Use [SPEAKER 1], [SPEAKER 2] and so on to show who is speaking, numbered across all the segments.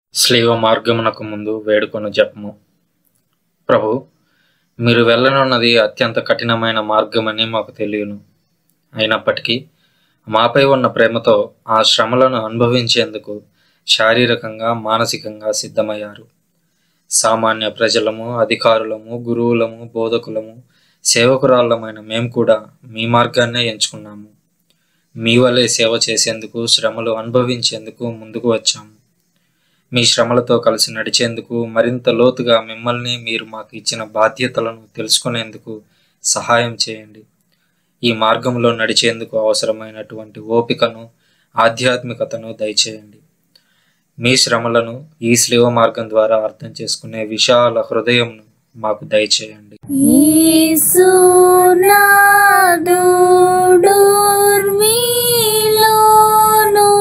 [SPEAKER 1] స్లీవ మార్గమునకు ముందు వేడుకొను జపము ప్రభు మీరు వెళ్ళనున్నది అత్యంత కఠినమైన మార్గమని మాకు తెలియను అయినప్పటికీ మాపై ఉన్న ప్రేమతో ఆ శ్రమలను అనుభవించేందుకు శారీరకంగా మానసికంగా సిద్ధమయ్యారు సామాన్య ప్రజలము అధికారులము గురువులము బోధకులము సేవకురాళ్ళమైన మేము కూడా మీ మార్గాన్నే ఎంచుకున్నాము మీ వలె సేవ చేసేందుకు శ్రమలు అనుభవించేందుకు ముందుకు వచ్చాము మీ శ్రమలతో కలిసి నడిచేందుకు మరింత లోతుగా మిమ్మల్ని మీరు మాకు ఇచ్చిన బాధ్యతలను తెలుసుకునేందుకు సహాయం చేయండి ఈ మార్గంలో నడిచేందుకు అవసరమైనటువంటి ఓపికను ఆధ్యాత్మికతను దయచేయండి మీ శ్రమలను ఈ స్లీవ మార్గం ద్వారా అర్థం చేసుకునే విశాల హృదయంను మాకు దయచేయండి
[SPEAKER 2] ఈసునాదుడుర్మిలోను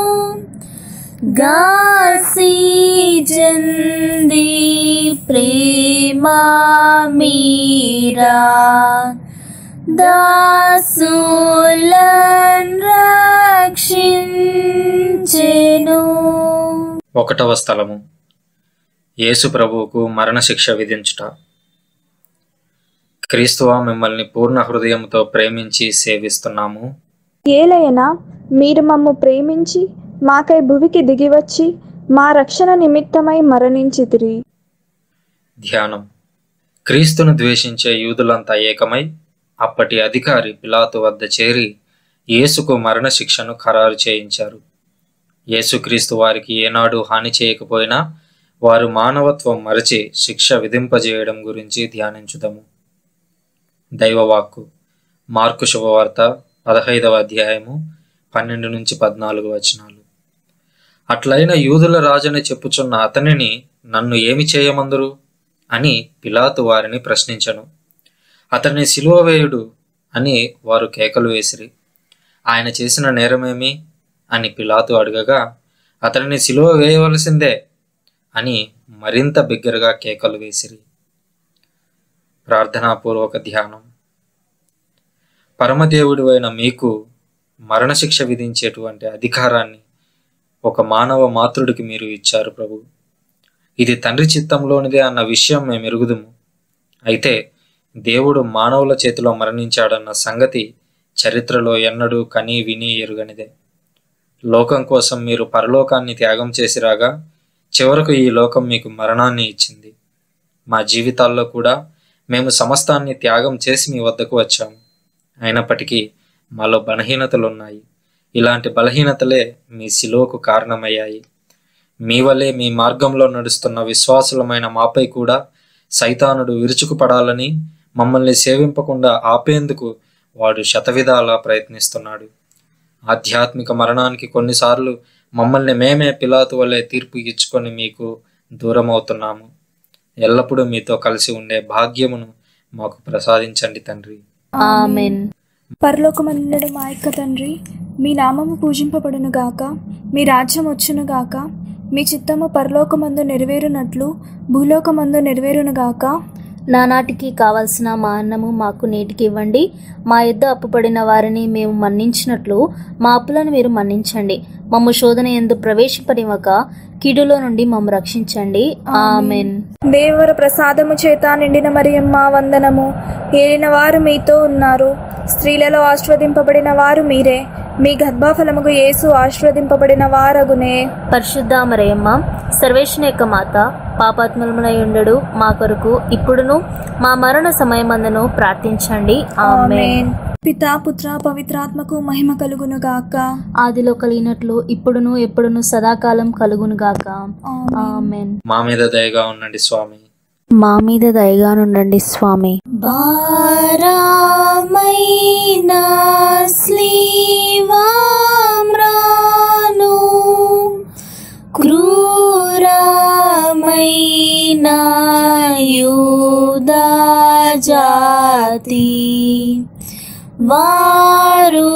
[SPEAKER 2] గాసిజంది ప్రేమా మీరా దాసులన్ రక్షించెను
[SPEAKER 1] ఒకటవ స్థలము యేసు ప్రభువుకు మరణశిక్ష విధించుట క్రీస్తువా మిమ్మల్ని పూర్ణ హృదయంతో ప్రేమించి సేవిస్తున్నాము
[SPEAKER 3] ఏలయనా మీరు మమ్ము ప్రేమించి మాకై భువికి దిగివచ్చి మా రక్షణ నిమిత్తమై మరణించితిరి
[SPEAKER 1] ధ్యానం క్రీస్తును ద్వేషించే యూదులంతా ఏకమై అప్పటి అధికారి పిలాతు వద్ద చేరి యేసుకు మరణశిక్షను ఖరారు చేయించారు యేసుక్రీస్తు వారికి ఏనాడు హాని చేయకపోయినా వారు మానవత్వం మరచి శిక్ష విధింపజేయడం గురించి ధ్యానించుదాము దైవవాక్కు మార్కు శుభవార్త పదహైదవ అధ్యాయము పన్నెండు నుంచి పద్నాలుగు వచనాలు అట్లైన యూదుల రాజని చెప్పుచున్న అతనిని నన్ను ఏమి చేయమందురు అని పిలాతు వారిని ప్రశ్నించను అతన్ని సిలువ వేయుడు అని వారు కేకలు వేసిరి ఆయన చేసిన నేరమేమి అని పిలాతు అడగగా అతనిని సిలువ వేయవలసిందే అని మరింత బిగ్గరగా కేకలు వేసిరి ప్రార్థనాపూర్వక ధ్యానం పరమదేవుడు అయిన మీకు మరణశిక్ష విధించేటువంటి అధికారాన్ని ఒక మానవ మాతృడికి మీరు ఇచ్చారు ప్రభు ఇది తండ్రి చిత్తంలోనిదే అన్న విషయం మేము ఎరుగుదుము అయితే దేవుడు మానవుల చేతిలో మరణించాడన్న సంగతి చరిత్రలో ఎన్నడూ కని విని ఎరుగనిదే లోకం కోసం మీరు పరలోకాన్ని త్యాగం చేసిరాగా చివరకు ఈ లోకం మీకు మరణాన్ని ఇచ్చింది మా జీవితాల్లో కూడా మేము సమస్తాన్ని త్యాగం చేసి మీ వద్దకు వచ్చాము అయినప్పటికీ మాలో బలహీనతలు ఉన్నాయి ఇలాంటి బలహీనతలే మీ శిలోకు కారణమయ్యాయి మీ వల్లే మీ మార్గంలో నడుస్తున్న విశ్వాసులమైన మాపై కూడా సైతానుడు విరుచుకుపడాలని మమ్మల్ని సేవింపకుండా ఆపేందుకు వాడు శతవిధాలా ప్రయత్నిస్తున్నాడు ఆధ్యాత్మిక మరణానికి కొన్నిసార్లు మమ్మల్ని మేమే పిలాతు వల్లే తీర్పు ఇచ్చుకొని మీకు దూరం అవుతున్నాము ఎల్లప్పుడూ మీతో కలిసి ఉండే భాగ్యమును మాకు ప్రసాదించండి తండ్రి
[SPEAKER 2] ఆమెన్
[SPEAKER 3] పరలోకమందుడు మా యొక్క తండ్రి మీ నామము పూజింపబడును గాక మీ రాజ్యం వచ్చును గాక మీ చిత్తము పరలోకమందు నెరవేరునట్లు భూలోకమందు నెరవేరును గాక
[SPEAKER 2] నానాటికి కావలసిన మా అన్నము మాకు నేటికి ఇవ్వండి మా యుద్ధ అప్పుపడిన వారిని మేము మన్నించినట్లు మా అప్పులను మీరు మన్నించండి మమ్ము శోధన ఎందు ప్రవేశపడివక కీడులో నుండి మమ్ము రక్షించండి ఆమెన్
[SPEAKER 3] దేవర ప్రసాదము చేత నిండిన మరియమ్మ వందనము ఏలిన వారు మీతో ఉన్నారు స్త్రీలలో ఆశీర్వదింపబడిన వారు మీరే మీ గర్భఫలముకు యేసు ఆశీర్వదింపబడిన వారగునే
[SPEAKER 2] పరిశుద్ధ మరయమ్మ సర్వేశ్వన యొక్క మాత పాపాత్మలమునై ఉండడు మా కొరకు ఇప్పుడును మా మరణ సమయమందును ప్రార్థించండి ఆమెన్
[SPEAKER 3] ఆమేన్ పితా పుత్ర పవిత్రాత్మకు మహిమ కలుగును గాక
[SPEAKER 2] ఆదిలో కలిగినట్లు ఇప్పుడును ఎప్పుడును సదాకాలం కలుగును గాక ఆమెన్
[SPEAKER 1] మా మీద దయగా ఉండండి స్వామి
[SPEAKER 2] మా మీద దయగా నుండండి స్వామి భారమైన స్లీవామ్రాను క్రూరమైన యూదా జాతి వారు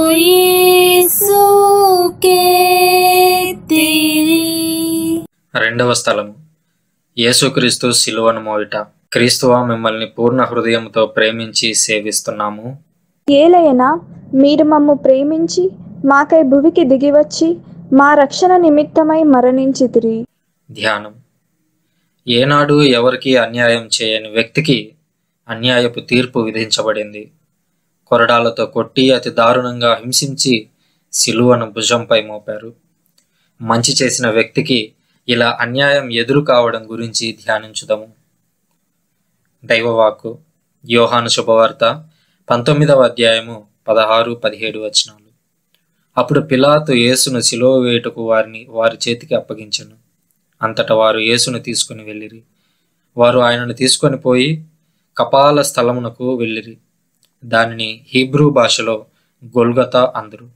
[SPEAKER 2] యేసుకెత్తిరి
[SPEAKER 1] రెండవ స్థలము యేసుక్రీస్తు శిలువను మోయుట క్రీస్తువా మిమ్మల్ని పూర్ణ హృదయంతో ప్రేమించి సేవిస్తున్నాము
[SPEAKER 3] ఏలయనా మీరు మమ్ము ప్రేమించి మాకై భువికి దిగివచ్చి మా రక్షణ నిమిత్తమై మరణించితిరి
[SPEAKER 1] ధ్యానం ఏనాడు ఎవరికి అన్యాయం చేయని వ్యక్తికి అన్యాయపు తీర్పు విధించబడింది కొరడాలతో కొట్టి అతి దారుణంగా హింసించి సిలువను భుజంపై మోపారు మంచి చేసిన వ్యక్తికి ఇలా అన్యాయం ఎదురు కావడం గురించి ధ్యానించుదాము దైవవాక్కు యోహాను శుభవార్త పంతొమ్మిదవ అధ్యాయము పదహారు పదిహేడు వచనాలు అప్పుడు పిలాతు యేసును సిలువ వేయుటకు వారిని వారి చేతికి అప్పగించెను అంతటా వారు యేసును తీసుకుని వెళ్ళిరి వారు ఆయనను తీసుకొని పోయి కపాల స్థలమునకు వెళ్ళిరి దానిని హీబ్రూ భాషలో గొల్గతా అందరు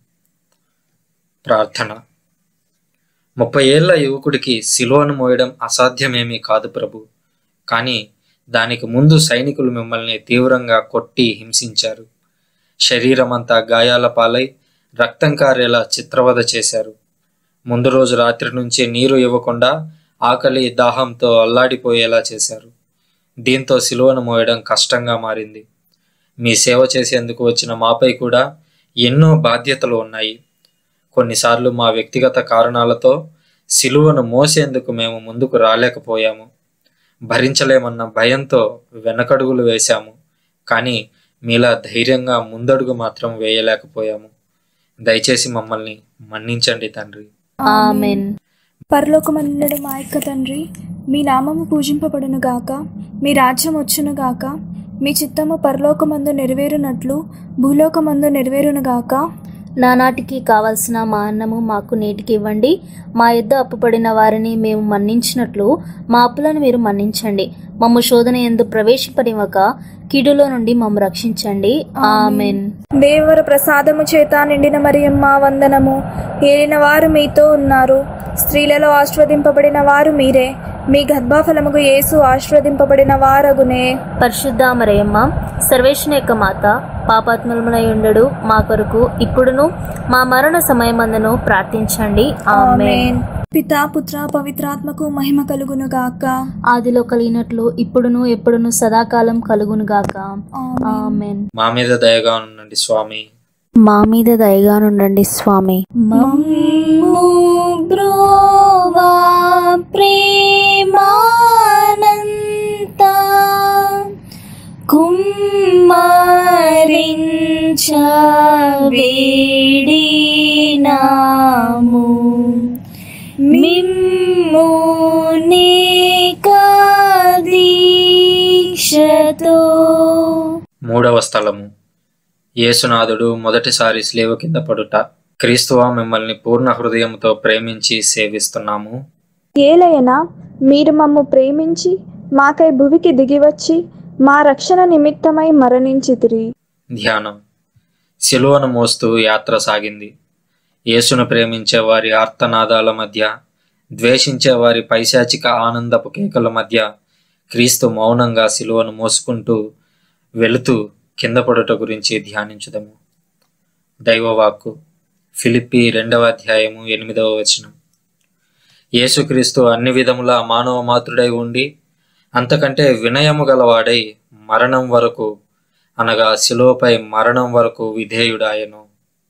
[SPEAKER 1] ప్రార్థన ముప్పై ఏళ్ల యువకుడికి సిలువను మోయడం అసాధ్యమేమీ కాదు ప్రభు కానీ దానికి ముందు సైనికులు మిమ్మల్ని తీవ్రంగా కొట్టి హింసించారు శరీరమంతా గాయాల పాలై రక్తం కారేలా చిత్రవద చేశారు ముందు రోజు రాత్రి నుంచి నీరు ఇవ్వకుండా ఆకలి దాహంతో అల్లాడిపోయేలా చేశారు దీంతో సిలువను మోయడం కష్టంగా మారింది మీ సేవ చేసేందుకు వచ్చిన మాపై కూడా ఎన్నో బాధ్యతలు ఉన్నాయి కొన్నిసార్లు మా వ్యక్తిగత కారణాలతో సిలువను మోసేందుకు మేము ముందుకు రాలేకపోయాము భరించలేమన్న భయంతో వెనకడుగులు వేశాము కానీ మీలా ధైర్యంగా ముందడుగు మాత్రం వేయలేకపోయాము దయచేసి మమ్మల్ని మన్నించండి తండ్రి
[SPEAKER 2] ఆమెన్
[SPEAKER 3] పరలోకమందుడు మా యొక్క తండ్రి మీ నామము పూజింపబడును గాక మీ రాజ్యం వచ్చును గాక మీ చిత్తము పరలోకమందు నెరవేరునట్లు భూలోకమందు నెరవేరును గాక
[SPEAKER 2] నానాటికి కావలసిన మా అన్నము మాకు నేటికి ఇవ్వండి మా యుద్ధ అప్పుపడిన వారిని మేము మన్నించినట్లు మా అప్పులను మీరు మన్నించండి మమ్ము శోధన ఎందు ప్రవేశపడివక కీడులో నుండి మమ్ము రక్షించండి ఆమెన్
[SPEAKER 3] దేవర ప్రసాదము చేత నిండిన మరియమ్మ వందనము ఏలిన వారు మీతో ఉన్నారు స్త్రీలలో ఆశీర్వదింపబడిన వారు మీరే మీ గర్భఫలముకు యేసు ఆశీర్వదింపబడిన వారగునే
[SPEAKER 2] పరిశుద్ధ మరయమ్మ సర్వేశ్వని యొక్క మాత పాపాత్మలములై ఉండడు మా కొరకు ఇప్పుడును మా మరణ సమయమందును ప్రార్థించండి ఆమెన్
[SPEAKER 3] ఆమేన్ పితా పుత్ర పవిత్రాత్మకు మహిమ కలుగును గాక
[SPEAKER 2] ఆదిలో కలిగినట్లు ఇప్పుడును ఎప్పుడును సదాకాలం కలుగునుగాక
[SPEAKER 3] ఆమేన్.
[SPEAKER 2] ఆమెన్
[SPEAKER 1] మా మీద దయగా ఉండండి స్వామి
[SPEAKER 2] మా మీద దయగా నుండండి స్వామి
[SPEAKER 3] మమ్ము
[SPEAKER 2] బ్రోవా ప్రేమానంత కుమ్మరించ వేడినాము మిమ్ము దీక్షతో
[SPEAKER 1] మూడవ స్థలము యేసునాథుడు మొదటిసారి స్లేవ కింద పడుట క్రీస్తువా మిమ్మల్ని పూర్ణ హృదయంతో ప్రేమించి సేవిస్తున్నాము
[SPEAKER 3] ఏలయనా మీరు మమ్ము ప్రేమించి మాకై భువికి దిగివచ్చి మా రక్షణ నిమిత్తమై మరణించితిరి
[SPEAKER 1] ధ్యానం శిలువను మోస్తూ యాత్ర సాగింది యేసును ప్రేమించే వారి ఆర్తనాదాల మధ్య ద్వేషించే వారి పైశాచిక ఆనందపు కేకల మధ్య క్రీస్తు మౌనంగా శిలువను మోసుకుంటూ వెళుతూ కింద పడుట గురించి ధ్యానించుదము దైవవాక్కు ఫిలిప్పి రెండవ అధ్యాయము ఎనిమిదవ వచనం యేసుక్రీస్తు అన్ని విధముల మానవ మాతృడై ఉండి అంతకంటే వినయము గలవాడై మరణం వరకు అనగా శిలువపై మరణం వరకు విధేయుడాయను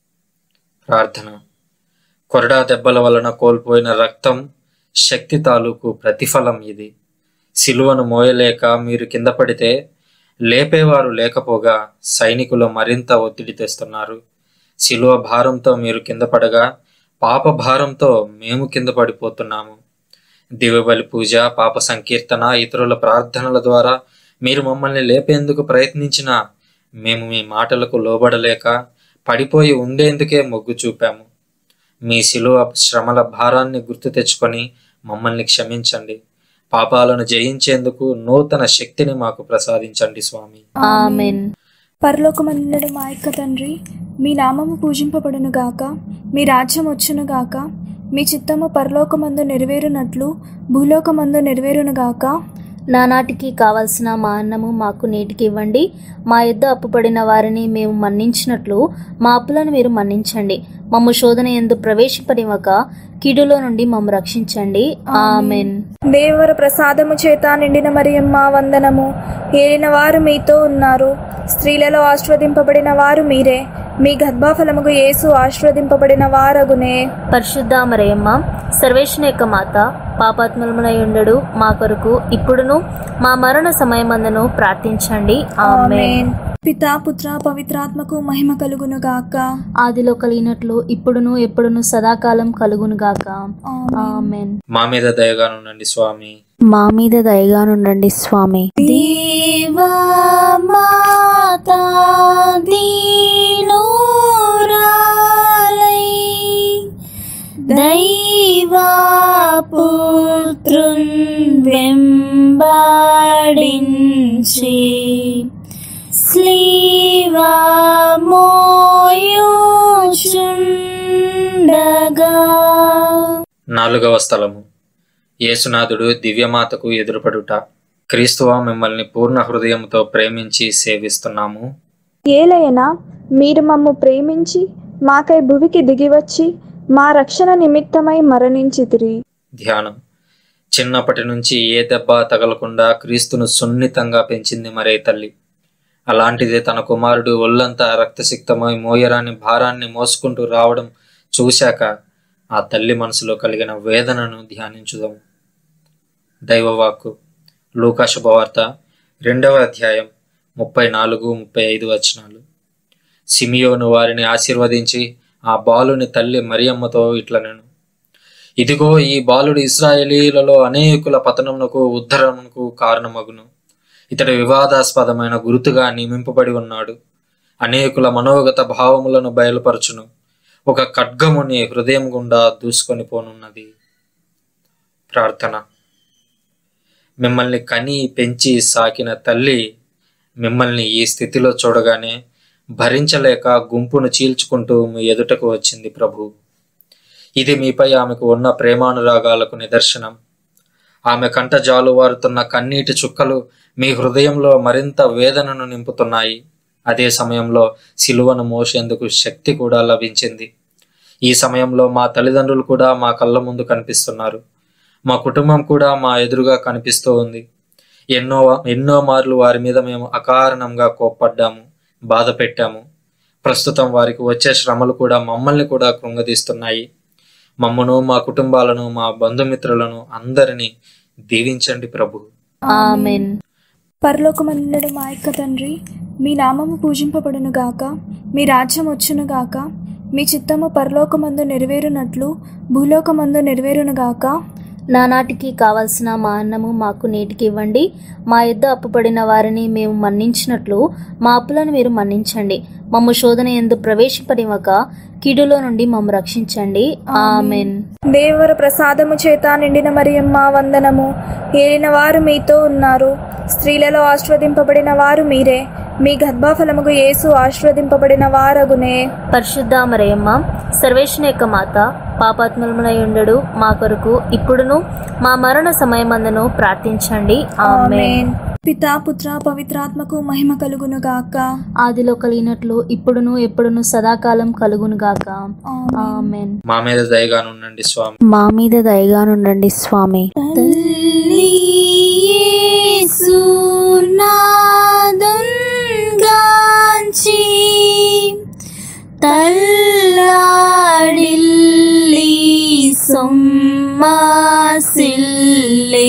[SPEAKER 1] ప్రార్థన కొరడా దెబ్బల వలన కోల్పోయిన రక్తం శక్తి తాలూకు ప్రతిఫలం ఇది శిలువను మోయలేక మీరు కింద పడితే లేపేవారు లేకపోగా సైనికులు మరింత ఒత్తిడి తెస్తున్నారు శిలువ భారంతో మీరు కింద పడగా పాప భారంతో మేము కింద పడిపోతున్నాము దివ్యబలి పూజ పాప సంకీర్తన ఇతరుల ప్రార్థనల ద్వారా మీరు మమ్మల్ని లేపేందుకు ప్రయత్నించినా మేము మీ మాటలకు లోబడలేక పడిపోయి ఉండేందుకే మొగ్గు చూపాము మీ శిలువ శ్రమల భారాన్ని గుర్తు తెచ్చుకొని మమ్మల్ని క్షమించండి పాపాలను జయించేందుకు నూతన శక్తిని మాకు ప్రసాదించండి స్వామి
[SPEAKER 2] ఆమెన్
[SPEAKER 3] పరలోకమందుడు మా యొక్క తండ్రి మీ నామము పూజింపబడును గాక మీ రాజ్యం వచ్చును గాక మీ చిత్తము పరలోకమందు నెరవేరునట్లు భూలోకమందు నెరవేరును గాక
[SPEAKER 2] నానాటికి కావలసిన మా అన్నము మాకు నేటికి ఇవ్వండి మా యుద్ధ అప్పుపడిన వారిని మేము మన్నించినట్లు మా అప్పులను మీరు మన్నించండి మమ్ము శోధన ఎందు ప్రవేశపడివక కీడులో నుండి మమ్ము రక్షించండి ఆమెన్
[SPEAKER 3] దేవర ప్రసాదము చేత నిండిన మరియమ్మ వందనము ఏలిన వారు మీతో ఉన్నారు స్త్రీలలో ఆశీర్వదింపబడిన వారు మీరే మీ గర్భఫలముకు యేసు ఆశీర్వదింపబడిన వారగునే
[SPEAKER 2] పరిశుద్ధ మరయమ్మ సర్వేశ్వని యొక్క మాత పాపాత్మలములై ఉండడు మా కొరకు ఇప్పుడును మా మరణ సమయమందును ప్రార్థించండి ఆమెన్
[SPEAKER 3] ఆమేన్ పితా పుత్ర పవిత్రాత్మకు మహిమ కలుగును గాక
[SPEAKER 2] ఆదిలో కలిగినట్లు ఇప్పుడును ఎప్పుడును సదాకాలం కలుగును గాక ఆమెన్
[SPEAKER 1] మా మీద దయగానుండండి స్వామి
[SPEAKER 2] మా మీద దయగానుండండి స్వామి దేవా మాతా దీనురాలై దైవా పుత్రున్ వెంబాడించి స్లీవా మోయుచుండగా
[SPEAKER 1] నాలుగవ స్థలము యేసునాథుడు దివ్యమాతకు ఎదురుపడుట క్రీస్తువ మిమ్మల్ని పూర్ణ హృదయంతో ప్రేమించి సేవిస్తున్నాము
[SPEAKER 3] ఏలయనా మీరు మమ్ము ప్రేమించి మాకై భువికి దిగివచ్చి మా రక్షణ నిమిత్తమై మరణించితిరి
[SPEAKER 1] ధ్యానం చిన్నప్పటి నుంచి ఏ దెబ్బ తగలకుండా క్రీస్తును సున్నితంగా పెంచింది మరే తల్లి అలాంటిదే తన కుమారుడు ఒళ్ళంతా రక్తసిక్తమై మోయరాని భారాన్ని మోసుకుంటూ రావడం చూశాక ఆ తల్లి మనసులో కలిగిన వేదనను ధ్యానించుదాము దైవవాక్కు లూకా శుభవార్త రెండవ అధ్యాయం ముప్పై నాలుగు ముప్పై ఐదు వచనాలు సిమియోను వారిని ఆశీర్వదించి ఆ బాలుని తల్లి మరియమ్మతో ఇట్లనెను ఇదిగో ఈ బాలుడు ఇస్రాయేలీలలో అనేకుల పతనమునకు ఉద్ధరణకు కారణమగును ఇతడు వివాదాస్పదమైన గుర్తుగా నియమింపబడి ఉన్నాడు అనేకుల మనోగత భావములను బయలుపరచును ఒక ఖడ్గముని హృదయం గుండా దూసుకొని పోనున్నది ప్రార్థన మిమ్మల్ని కని పెంచి సాకిన తల్లి మిమ్మల్ని ఈ స్థితిలో చూడగానే భరించలేక గుంపును చీల్చుకుంటూ మీ ఎదుటకు వచ్చింది ప్రభు ఇది మీపై ఆమెకు ఉన్న ప్రేమానురాగాలకు నిదర్శనం ఆమె కంట జాలువారుతున్న కన్నీటి చుక్కలు మీ హృదయంలో మరింత వేదనను నింపుతున్నాయి అదే సమయంలో సిలువను మోసేందుకు శక్తి కూడా లభించింది ఈ సమయంలో మా తల్లిదండ్రులు కూడా మా కళ్ళ ముందు కనిపిస్తున్నారు మా కుటుంబం కూడా మా ఎదురుగా కనిపిస్తూ ఉంది ఎన్నో ఎన్నో మార్లు వారి మీద మేము అకారణంగా కోప్పడ్డాము బాధ పెట్టాము ప్రస్తుతం వారికి వచ్చే శ్రమలు కూడా మమ్మల్ని కూడా కృంగదీస్తున్నాయి మమ్మను మా కుటుంబాలను మా బంధుమిత్రులను అందరినీ దీవించండి ప్రభు
[SPEAKER 2] ఆమెన్
[SPEAKER 3] పరలోకమందుడు మా యొక్క తండ్రి మీ నామము పూజింపబడును గాక మీ రాజ్యం వచ్చును గాక మీ చిత్తము పరలోకమందు నెరవేరునట్లు భూలోకమందు నెరవేరును గాక
[SPEAKER 2] నానాటికి కావలసిన మా అన్నము మాకు నేటికి ఇవ్వండి మా యొద్ద అప్పుపడిన వారిని మేము మన్నించినట్లు మా అప్పులను మీరు మన్నించండి మమ్ము శోధన ఎందు ప్రవేశపడివక కీడులో నుండి మమ్ము రక్షించండి ఆమెన్
[SPEAKER 3] దేవర ప్రసాదము చేత నిండిన మరియమ్మ వందనము ఏలిన వారు మీతో ఉన్నారు స్త్రీలలో ఆశీర్వదింపబడిన వారు మీరే మీ గర్భఫలముకు యేసు ఆశీర్వదింపబడిన వారగునే
[SPEAKER 2] పరిశుద్ధ మరయమ్మ సర్వేశ్వని యొక్క మాత పాపాత్మలములై ఉండడు మా కొరకు ఇప్పుడును మా మరణ సమయమందును ప్రార్థించండి ఆమెన్
[SPEAKER 3] ఆమేన్ పితా పుత్ర పవిత్రాత్మకు మహిమ కలుగును గాక
[SPEAKER 2] ఆదిలో కలిగినట్లు ఇప్పుడును ఎప్పుడును సదాకాలం కలుగును గాక
[SPEAKER 3] ఆమేన్.
[SPEAKER 2] ఆమెన్
[SPEAKER 1] మా మీద దయగానుండండి స్వామి
[SPEAKER 2] మా మీద దయగానుండండి స్వామి తల్లాడిల్లి సొమ్మాసిల్లే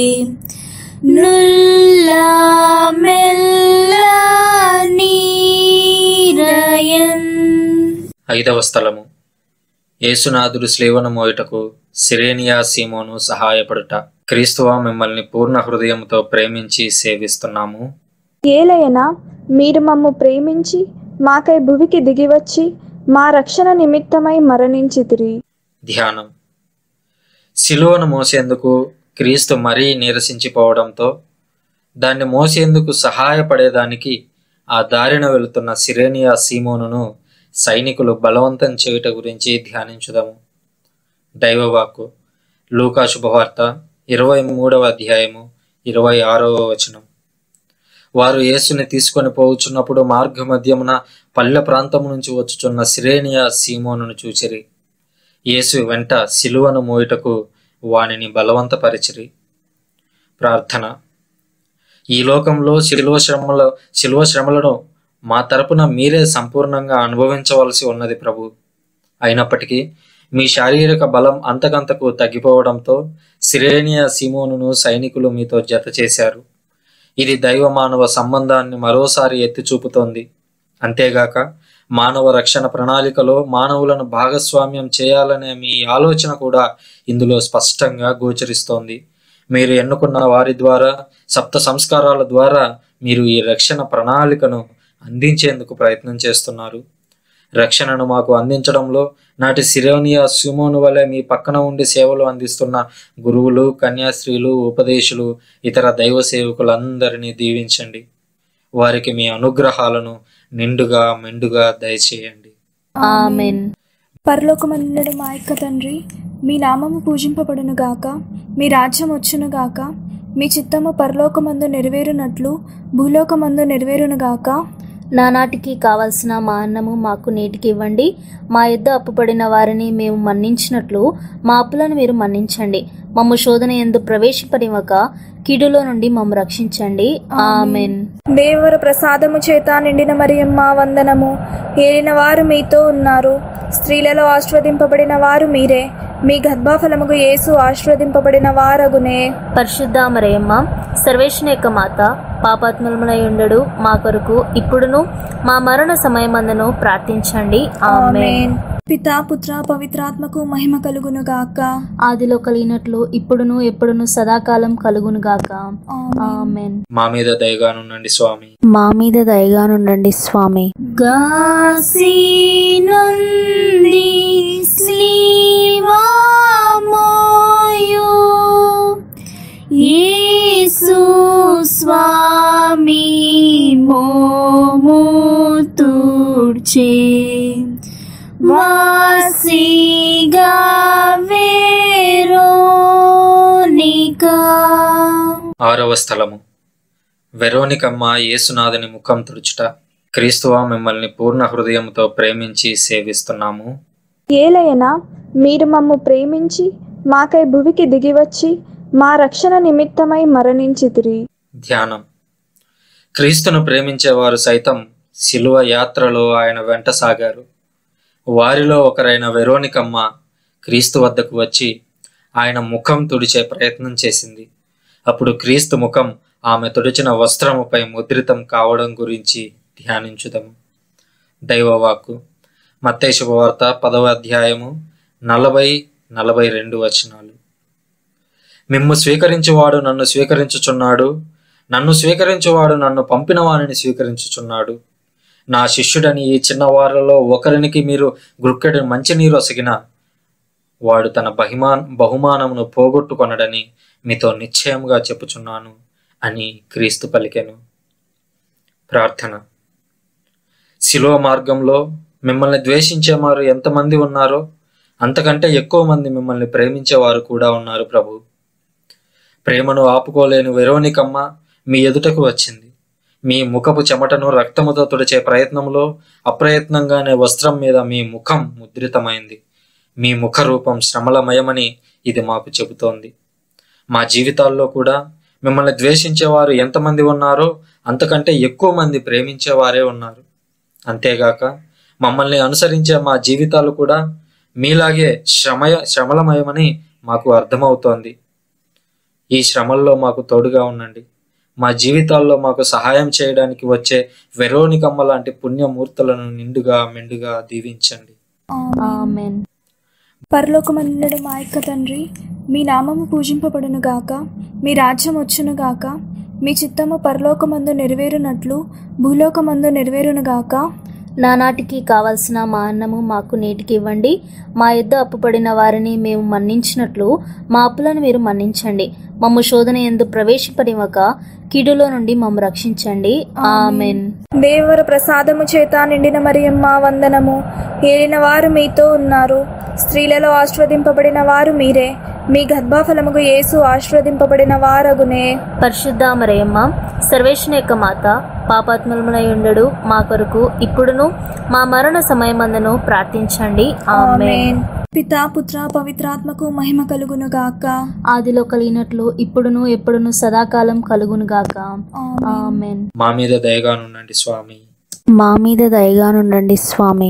[SPEAKER 2] నుల్లా మెల్ల నీరయన్
[SPEAKER 1] ఐదవ స్థలము యేసునాథుడు స్లేవను మోయుటకు సిరేనియా సీమోను సహాయపడుట క్రీస్తువ మిమ్మల్ని పూర్ణ హృదయంతో ప్రేమించి సేవిస్తున్నాము
[SPEAKER 3] ఏలయనా మీరు మమ్ము ప్రేమించి మాకై భువికి దిగివచ్చి మా రక్షణ నిమిత్తమై మరణించితిరి
[SPEAKER 1] ధ్యానం శిలువను మోసేందుకు క్రీస్తు మరీ నీరసించిపోవడంతో దాన్ని మోసేందుకు సహాయపడేదానికి ఆ దారిన వెళుతున్న సిరేనియా సీమోనును సైనికులు బలవంతం చేయుట గురించి ధ్యానించుదాము దైవవాక్కు లూకా శుభవార్త ఇరవై మూడవ అధ్యాయము ఇరవై ఆరవ వచనం వారు యేసుని తీసుకొని పోవుచున్నప్పుడు మార్గ మధ్యమున పల్లె ప్రాంతం నుంచి వచ్చుచున్న సిరేనియా సీమోనును చూచిరి యేసు వెంట సిలువను మోయుటకు వానిని బలవంతపరిచిరి ప్రార్థన ఈ లోకంలో శిలువ శ్రమల శిలువ శ్రమలను మా తరపున మీరే సంపూర్ణంగా అనుభవించవలసి ఉన్నది ప్రభు అయినప్పటికీ మీ శారీరక బలం అంతకంతకు తగ్గిపోవడంతో సిరేనియా సిమోనును సైనికులు మీతో జత చేశారు ఇది దైవ మానవ సంబంధాన్ని మరోసారి ఎత్తి చూపుతోంది అంతేగాక మానవ రక్షణ ప్రణాళికలో మానవులను భాగస్వామ్యం చేయాలనే మీ ఆలోచన కూడా ఇందులో స్పష్టంగా గోచరిస్తోంది మీరు ఎన్నుకున్న వారి ద్వారా సప్త సంస్కారాల ద్వారా మీరు ఈ రక్షణ ప్రణాళికను అందించేందుకు ప్రయత్నం చేస్తున్నారు రక్షణను మాకు అందించడంలో నాటి సిరోనియా సుమోను వలె మీ పక్కన ఉండి సేవలు అందిస్తున్న గురువులు కన్యాస్త్రీలు ఉపదేశులు ఇతర దైవ సేవకులందరినీ దీవించండి వారికి మీ అనుగ్రహాలను నిండుగా మెండుగా దయచేయండి
[SPEAKER 2] ఆమెన్
[SPEAKER 3] పరలోకమందుడు మా యొక్క తండ్రి మీ నామము పూజింపబడును గాక మీ రాజ్యం వచ్చును గాక మీ చిత్తము పరలోకమందు నెరవేరునట్లు భూలోకమందు నెరవేరును గాక
[SPEAKER 2] నానాటికి కావలసిన మా అన్నము మాకు నేటికి ఇవ్వండి మా యొద్ద అప్పుపడిన వారిని మేము మన్నించినట్లు మా అప్పులను మీరు మన్నించండి మమ్ము శోధన ఎందు ప్రవేశపడివక కీడులో నుండి మమ్ము రక్షించండి ఆమెన్
[SPEAKER 3] దేవర ప్రసాదము చేత నిండిన మరియమ్మ వందనము ఏలిన వారు మీతో ఉన్నారు స్త్రీలలో ఆశీర్వదింపబడిన వారు మీరే మీ గర్భఫలముకు యేసు ఆశీర్వదింపబడిన వారగునే
[SPEAKER 2] పరిశుద్ధ మరయమ్మ సర్వేశ్వన యొక్క మాత పాపాత్మలములై ఉండడు మా కొరకు ఇప్పుడును మా మరణ సమయమందును ప్రార్థించండి ఆమెన్
[SPEAKER 3] ఆమేన్ పితా పుత్ర పవిత్రాత్మకు మహిమ కలుగును గాక
[SPEAKER 2] ఆదిలో కలిగినట్లు ఇప్పుడును ఎప్పుడును సదాకాలం కలుగును గాక ఆమెన్
[SPEAKER 1] మా మీద దయగానుండండి స్వామి
[SPEAKER 2] మా మీద దయగానుండండి స్వామి గాసి నుండి స్లీవామోయు యేసు స్వామి మోము తూర్చే వాసిగా వేరోనికా
[SPEAKER 1] ఆరవ స్థలము వెరోనికమ్మ యేసునాథుని ముఖం తుడుచుట క్రీస్తువా మిమ్మల్ని పూర్ణ హృదయంతో ప్రేమించి సేవిస్తున్నాము
[SPEAKER 3] ఏలయనా మీరు మమ్ము ప్రేమించి మాకై భువికి దిగివచ్చి మా రక్షణ నిమిత్తమై మరణించితిరి
[SPEAKER 1] ధ్యానం క్రీస్తును ప్రేమించేవారు సైతం శిలువ యాత్రలో ఆయన వెంట సాగారు వారిలో ఒకరైన వెరోనికమ్మ క్రీస్తు వద్దకు వచ్చి ఆయన ముఖం తుడిచే ప్రయత్నం చేసింది అప్పుడు క్రీస్తు ముఖం ఆమె తుడిచిన వస్త్రముపై ముద్రితం కావడం గురించి ధ్యానించుదాము దైవవాక్కు మత్తయి శుభవార్త పదవ అధ్యాయము నలభై నలభై రెండు వచనాలు మిమ్ము స్వీకరించువాడు నన్ను స్వీకరించుచున్నాడు నన్ను స్వీకరించువాడు నన్ను పంపిన వానిని స్వీకరించుచున్నాడు నా శిష్యుడని ఈ చిన్నవారిలో ఒకరికి మీరు గుర్కెడు మంచినీరు ఒసగిన వాడు తన బహిమాన్ బహుమానమును పోగొట్టుకొనడని మీతో నిశ్చయముగా చెప్పుచున్నాను అని క్రీస్తు పలికెను ప్రార్థన శిలువ మార్గంలో మిమ్మల్ని ద్వేషించేవారు ఎంతమంది ఉన్నారో అంతకంటే ఎక్కువ మంది మిమ్మల్ని ప్రేమించేవారు కూడా ఉన్నారు ప్రభు ప్రేమను ఆపుకోలేని వెరోనికమ్మ మీ ఎదుటకు వచ్చింది మీ ముఖపు చెమటను రక్తముతో తుడిచే ప్రయత్నంలో అప్రయత్నంగానే వస్త్రం మీద మీ ముఖం ముద్రితమైంది మీ ముఖ రూపం శ్రమలమయమని ఇది మాకు చెబుతోంది మా జీవితాల్లో కూడా మిమ్మల్ని ద్వేషించేవారు ఎంతమంది ఉన్నారో అంతకంటే ఎక్కువ మంది ప్రేమించేవారే ఉన్నారు అంతేగాక మమ్మల్ని అనుసరించే మా జీవితాలు కూడా మీలాగే శ్రమయ శ్రమలమయమని మాకు అర్థమవుతోంది ఈ శ్రమల్లో మాకు తోడుగా ఉండండి మా జీవితాల్లో మాకు సహాయం చేయడానికి వచ్చే వెరోనికమ్మ లాంటి పుణ్యమూర్తులను నిండుగా మెండుగా దీవించండి
[SPEAKER 2] ఆమెన్
[SPEAKER 3] పరలోకమందుడు మా యొక్క తండ్రి మీ నామము పూజింపబడును గాక మీ రాజ్యం వచ్చును గాక మీ చిత్తము పరలోకమందు నెరవేరునట్లు భూలోకమందు నెరవేరును గాక
[SPEAKER 2] నానాటికి కావలసిన మా అన్నము మాకు నేటికి ఇవ్వండి మా యొద్ద అప్పుపడిన వారిని మేము మన్నించినట్లు మా అప్పులను మీరు మన్నించండి మమ్ము శోధన ఎందు ప్రవేశపడివక కీడులో నుండి మమ్ము రక్షించండి ఆమెన్
[SPEAKER 3] దేవర ప్రసాదము చేత నిండిన మరియమ్మ వందనము ఏలిన వారు మీతో ఉన్నారు స్త్రీలలో ఆశీర్వదింపబడిన వారు మీరే మీ గర్భఫలముకు యేసు ఆశీర్వదింపబడిన వారగునే
[SPEAKER 2] పరిశుద్ధ మరయమ్మ సర్వేశ్వన యొక్క మాత పాపాత్మలములై ఉండడు మా కొరకు ఇప్పుడును మా మరణ సమయమందును ప్రార్థించండి ఆమెన్
[SPEAKER 3] ఆమేన్ పితా పుత్ర పవిత్రాత్మకు మహిమ కలుగును గాక
[SPEAKER 2] ఆదిలో కలిగినట్లు ఇప్పుడును ఎప్పుడును సదాకాలం కలుగును గాక
[SPEAKER 3] ఆమేన్.
[SPEAKER 2] ఆమెన్
[SPEAKER 1] మా మీద దయగానుండండి స్వామి
[SPEAKER 2] మా మీద దయగానుండండి స్వామి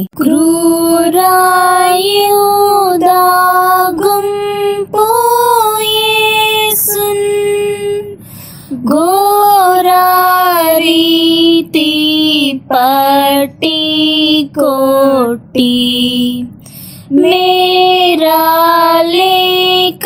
[SPEAKER 2] క్రూరాయుదా గుంపు పట్టి కోటి మేరా లేక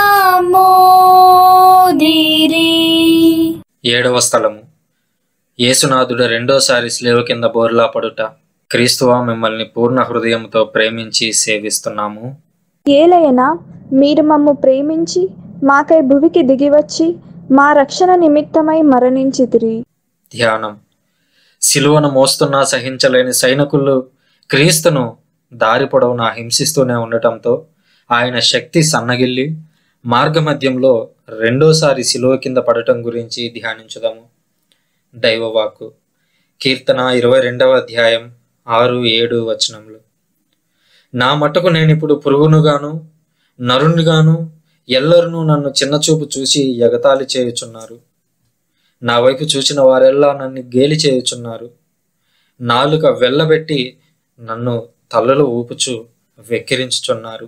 [SPEAKER 2] మోదిరి
[SPEAKER 1] ఏడవ స్థలము యేసునాథుడు రెండోసారి స్లేవ కింద బోర్లా పడుట క్రీస్తువా మిమ్మల్ని పూర్ణ హృదయంతో ప్రేమించి సేవిస్తున్నాము
[SPEAKER 3] ఏలయనా మీరు మమ్ము ప్రేమించి మాకై భువికి దిగివచ్చి మా రక్షణ నిమిత్తమై మరణించితిరి
[SPEAKER 1] ధ్యానం సిలువను మోస్తున్నా సహించలేని సైనికులు క్రీస్తును దారి పొడవునా హింసిస్తూనే ఉండటంతో ఆయన శక్తి సన్నగిల్లి మార్గమధ్యంలో రెండోసారి సిలువ కింద పడటం గురించి ధ్యానించుదాము దైవవాక్కు కీర్తన ఇరవై రెండవ అధ్యాయం ఆరు ఏడు వచనములు నా మట్టుకు నేనిప్పుడు పురుగునుగాను నరునిగాను ఎల్లరునూ నన్ను చిన్నచూపు చూసి ఎగతాళి చేయుచున్నారు నా వైపు చూచిన వారెల్లా నన్ను గేలి చేయుచున్నారు నాలుక వెళ్ళబెట్టి నన్ను తలలు ఊపుచు వెక్కిరించుచున్నారు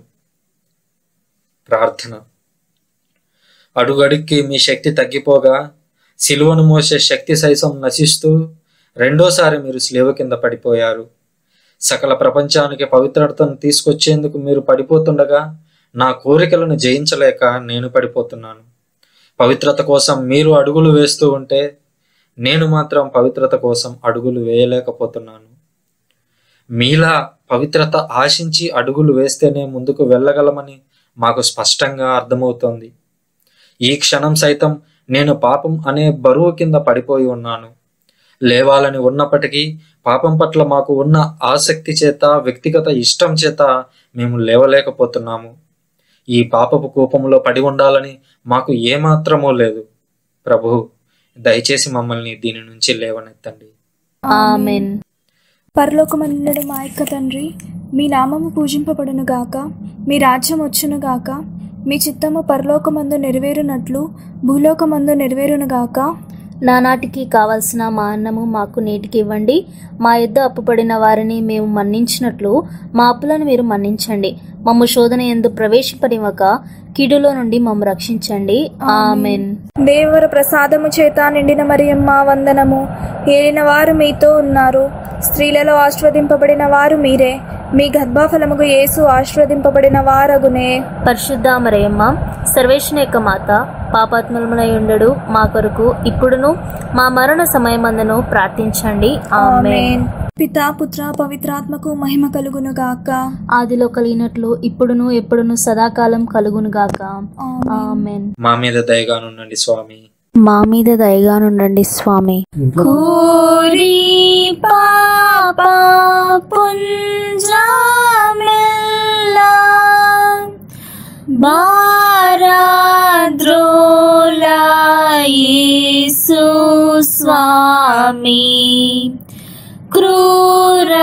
[SPEAKER 1] ప్రార్థన అడుగడుక్కి మీ శక్తి తగ్గిపోగా సిలువను మోసే శక్తి సైసం నశిస్తూ రెండోసారి మీరు స్లేవ కింద పడిపోయారు సకల ప్రపంచానికి పవిత్రతను తీసుకొచ్చేందుకు మీరు పడిపోతుండగా నా కోరికలను జయించలేక నేను పడిపోతున్నాను పవిత్రత కోసం మీరు అడుగులు వేస్తూ ఉంటే నేను మాత్రం పవిత్రత కోసం అడుగులు వేయలేకపోతున్నాను మీలా పవిత్రత ఆశించి అడుగులు వేస్తేనే ముందుకు వెళ్ళగలమని మాకు స్పష్టంగా అర్థమవుతోంది ఈ క్షణం సైతం నేను పాపం అనే బరువు కింద పడిపోయి ఉన్నాను లేవాలని ఉన్నప్పటికీ పాపం పట్ల మాకు ఉన్న ఆసక్తి చేత వ్యక్తిగత ఇష్టం చేత మేము లేవలేకపోతున్నాము ఈ పాపపు కూపంలో పడి ఉండాలని మాకు ఏమాత్రమూ లేదు ప్రభు దయచేసి మమ్మల్ని దీని నుంచి లేవనెత్తండి
[SPEAKER 2] ఆమెన్
[SPEAKER 3] పరలోకమందుడు మా యొక్క తండ్రి మీ నామము పూజింపబడును గాక మీ రాజ్యం వచ్చును గాక మీ చిత్తము పరలోకమందు నెరవేరునట్లు భూలోకమందు నెరవేరును గాక
[SPEAKER 2] నానాటికి కావలసిన మా అన్నము మాకు నేటికి ఇవ్వండి మా యొద్ద అప్పుపడిన వారిని మేము మన్నించినట్లు మా అప్పులను మీరు మన్నించండి మమ్ము శోధన ఎందు ప్రవేశపడివక కీడులో నుండి మమ్ము రక్షించండి ఆమెన్
[SPEAKER 3] దేవర ప్రసాదము చేత నిండిన మరియమ్మ వందనము ఏలిన వారు మీతో ఉన్నారు స్త్రీలలో ఆశీర్వదింపబడిన వారు మీరే మీ గర్భఫలముకు యేసు ఆశీర్వదింపబడిన వారగునే
[SPEAKER 2] పరిశుద్ధ మరయమ్మ సర్వేశ్వన యొక్క మాత పాపాత్మలములై ఉండడు మా కొరకు ఇప్పుడును మా మరణ సమయమందును ప్రార్థించండి ఆమెన్
[SPEAKER 3] ఆమేన్ పితా పుత్ర పవిత్రాత్మకు మహిమ కలుగును గాక
[SPEAKER 2] ఆదిలో కలిగినట్లు ఇప్పుడును ఎప్పుడును సదాకాలం కలుగునుగాక
[SPEAKER 3] ఆమేన్.
[SPEAKER 2] ఆమెన్
[SPEAKER 1] మా మీద దయగానుండండి స్వామి
[SPEAKER 2] మా మీద దయగానుండండి స్వామి కోరి పాప పుంజమెల్లా బారాద్రోలాయేసు స్వామి క్రూర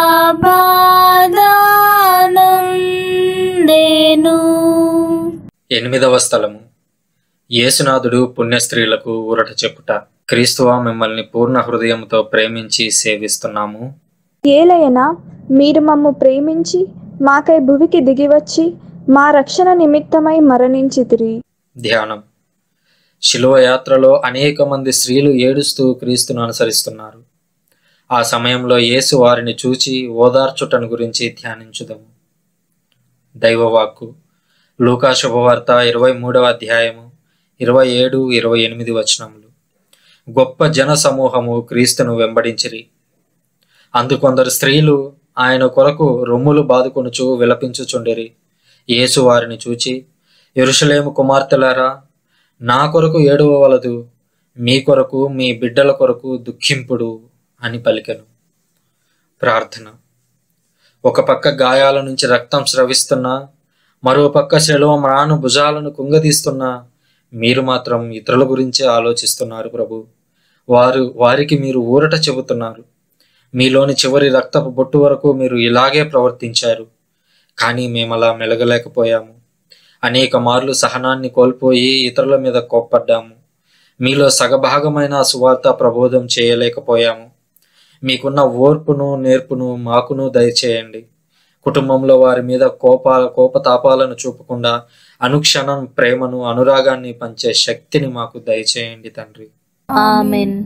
[SPEAKER 2] బాధానందేను
[SPEAKER 1] ఎనిమిదవ స్థలము యేసునాథుడు పుణ్యస్త్రీలకు ఊరట చెప్పుట క్రీస్తువా మిమ్మల్ని పూర్ణ హృదయంతో ప్రేమించి సేవిస్తున్నాము
[SPEAKER 3] ఏలయనా మీరు మమ్ము ప్రేమించి మాకై భువికి దిగివచ్చి మా రక్షణ నిమిత్తమై మరణించితిరి
[SPEAKER 1] ధ్యానం శిలువ యాత్రలో అనేక మంది స్త్రీలు ఏడుస్తూ క్రీస్తును అనుసరిస్తున్నారు ఆ సమయంలో యేసు వారిని చూచి ఓదార్చుటను గురించి ధ్యానించుదము దైవవాక్కు లూకా శుభవార్త ఇరవై మూడవ అధ్యాయము ఇరవై ఏడు ఇరవై ఎనిమిది వచనములు గొప్ప జన సమూహము క్రీస్తును వెంబడించిరి అందుకొందరు స్త్రీలు ఆయన కొరకు రొమ్ములు బాదుకొనుచు విలపించుచుండిరి యేసు వారిని చూచి యెరూషలేము కుమార్తెలారా నా కొరకు ఏడవవలదు మీ కొరకు మీ బిడ్డల కొరకు దుఃఖింపుడు అని పలికెను ప్రార్థన ఒక పక్క గాయాల నుంచి రక్తం స్రవిస్తున్నా మరో పక్క శిలువ మ్రాను భుజాలను కుంగదీస్తున్నా మీరు మాత్రం ఇతరుల గురించే ఆలోచిస్తున్నారు ప్రభు వారు వారికి మీరు ఊరట చెబుతున్నారు మీలోని చివరి రక్తపు బొట్టు వరకు మీరు ఇలాగే ప్రవర్తించారు కానీ మేము అలా మెలగలేకపోయాము అనేక మార్లు సహనాన్ని కోల్పోయి ఇతరుల మీద కోప్పడ్డాము మీలో సగభాగమైన సువార్త ప్రబోధం చేయలేకపోయాము మీకున్న ఓర్పును నేర్పును మాకును దయచేయండి కుటుంబంలో వారి మీద కోప కోపతాపాలను చూపకుండా అనుక్షణం ప్రేమను అనురాగాన్ని పంచే శక్తిని మాకు దయచేయండి తండ్రి
[SPEAKER 2] ఆమెన్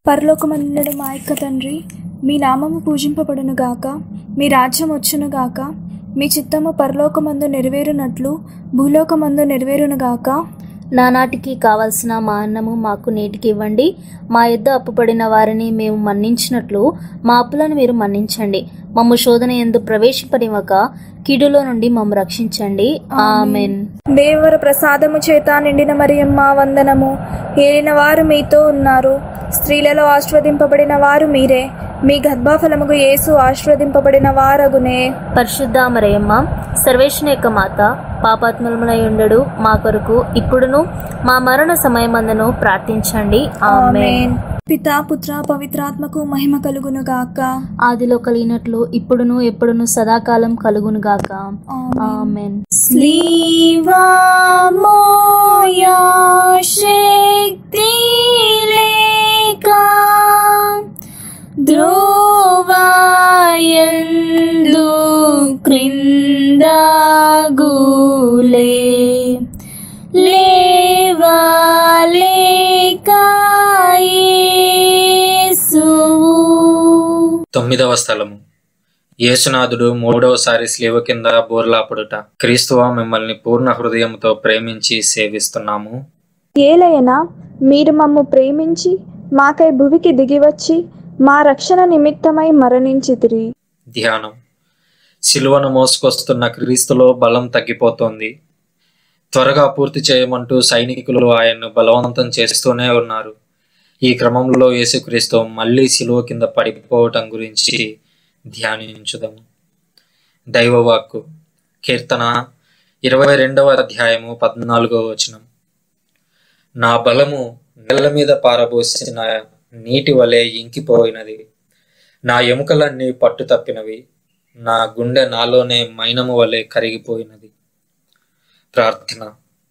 [SPEAKER 3] పరలోకమందుడు మా యొక్క తండ్రి మీ నామము పూజింపబడును గాక మీ రాజ్యం వచ్చును గాక మీ చిత్తము పరలోకమందు నెరవేరునట్లు భూలోకమందు నెరవేరును గాక
[SPEAKER 2] నానాటికి కావలసిన మా అన్నము మాకు నేటికి ఇవ్వండి మా యొద్ద అప్పుపడిన వారిని మేము మన్నించినట్లు మా అప్పులను మీరు మన్నించండి మమ్ము శోధన ఎందు ప్రవేశింపనివ్వక కీడులో నుండి మమ్ము రక్షించండి ఆమెన్
[SPEAKER 3] దేవర ప్రసాదము చేత నిండిన మరియమ్మ వందనము ఏలిన వారు మీతో ఉన్నారు స్త్రీలలో ఆశీర్వదింపబడిన వారు మీరే మీ గర్భఫలముకు యేసు ఆశీర్వదింపబడిన వారగునే
[SPEAKER 2] పరిశుద్ధ మరయమ్మ సర్వేశ్వని యొక్క మాత పాపాత్మలములై ఉండడు మా కొరకు ఇప్పుడును మా మరణ సమయమందును ప్రార్థించండి ఆమెన్
[SPEAKER 3] ఆమేన్ పితా పుత్ర పవిత్రాత్మకు మహిమ కలుగును గాక
[SPEAKER 2] ఆదిలో కలిగినట్లు ఇప్పుడును ఎప్పుడును సదాకాలం కలుగును గాక ఆమెన్
[SPEAKER 3] స్లీవామోయా శక్తి లేక ధ్రువాయందు క్రింద గూలే లేవాలేక యేసువు
[SPEAKER 1] తొమ్మిదవ స్థలము యేసునాథుడు మూడవసారి స్లీవ కింద బోర్లాపడుట క్రీస్తువ మిమ్మల్ని పూర్ణ హృదయంతో ప్రేమించి సేవిస్తున్నాము
[SPEAKER 4] ఏలయనా మీరు మమ్ము ప్రేమించి మాకై భువికి దిగివచ్చి మా రక్షణ నిమిత్తమై మరణించితిరి
[SPEAKER 1] ధ్యానం సిలువను మోసుకొస్తున్న క్రీస్తులో బలం తగ్గిపోతోంది త్వరగా పూర్తి చేయమంటూ సైనికులు ఆయన్ను బలవంతం చేస్తూనే ఉన్నారు ఈ క్రమంలో యేసుక్రీస్తు మళ్ళీ సిలువ కింద పడిపోవటం గురించి ధ్యానించుదాము దైవవాక్కు కీర్తన ఇరవై రెండవ అధ్యాయము పద్నాలుగవ వచనం నా బలము నెల మీద పారబోసిన నీటి వలె ఇంకిపోయినది నా ఎముకలన్నీ పట్టు తప్పినవి నా గుండె నాలోనే మైనము వలె కరిగిపోయినది ప్రార్థన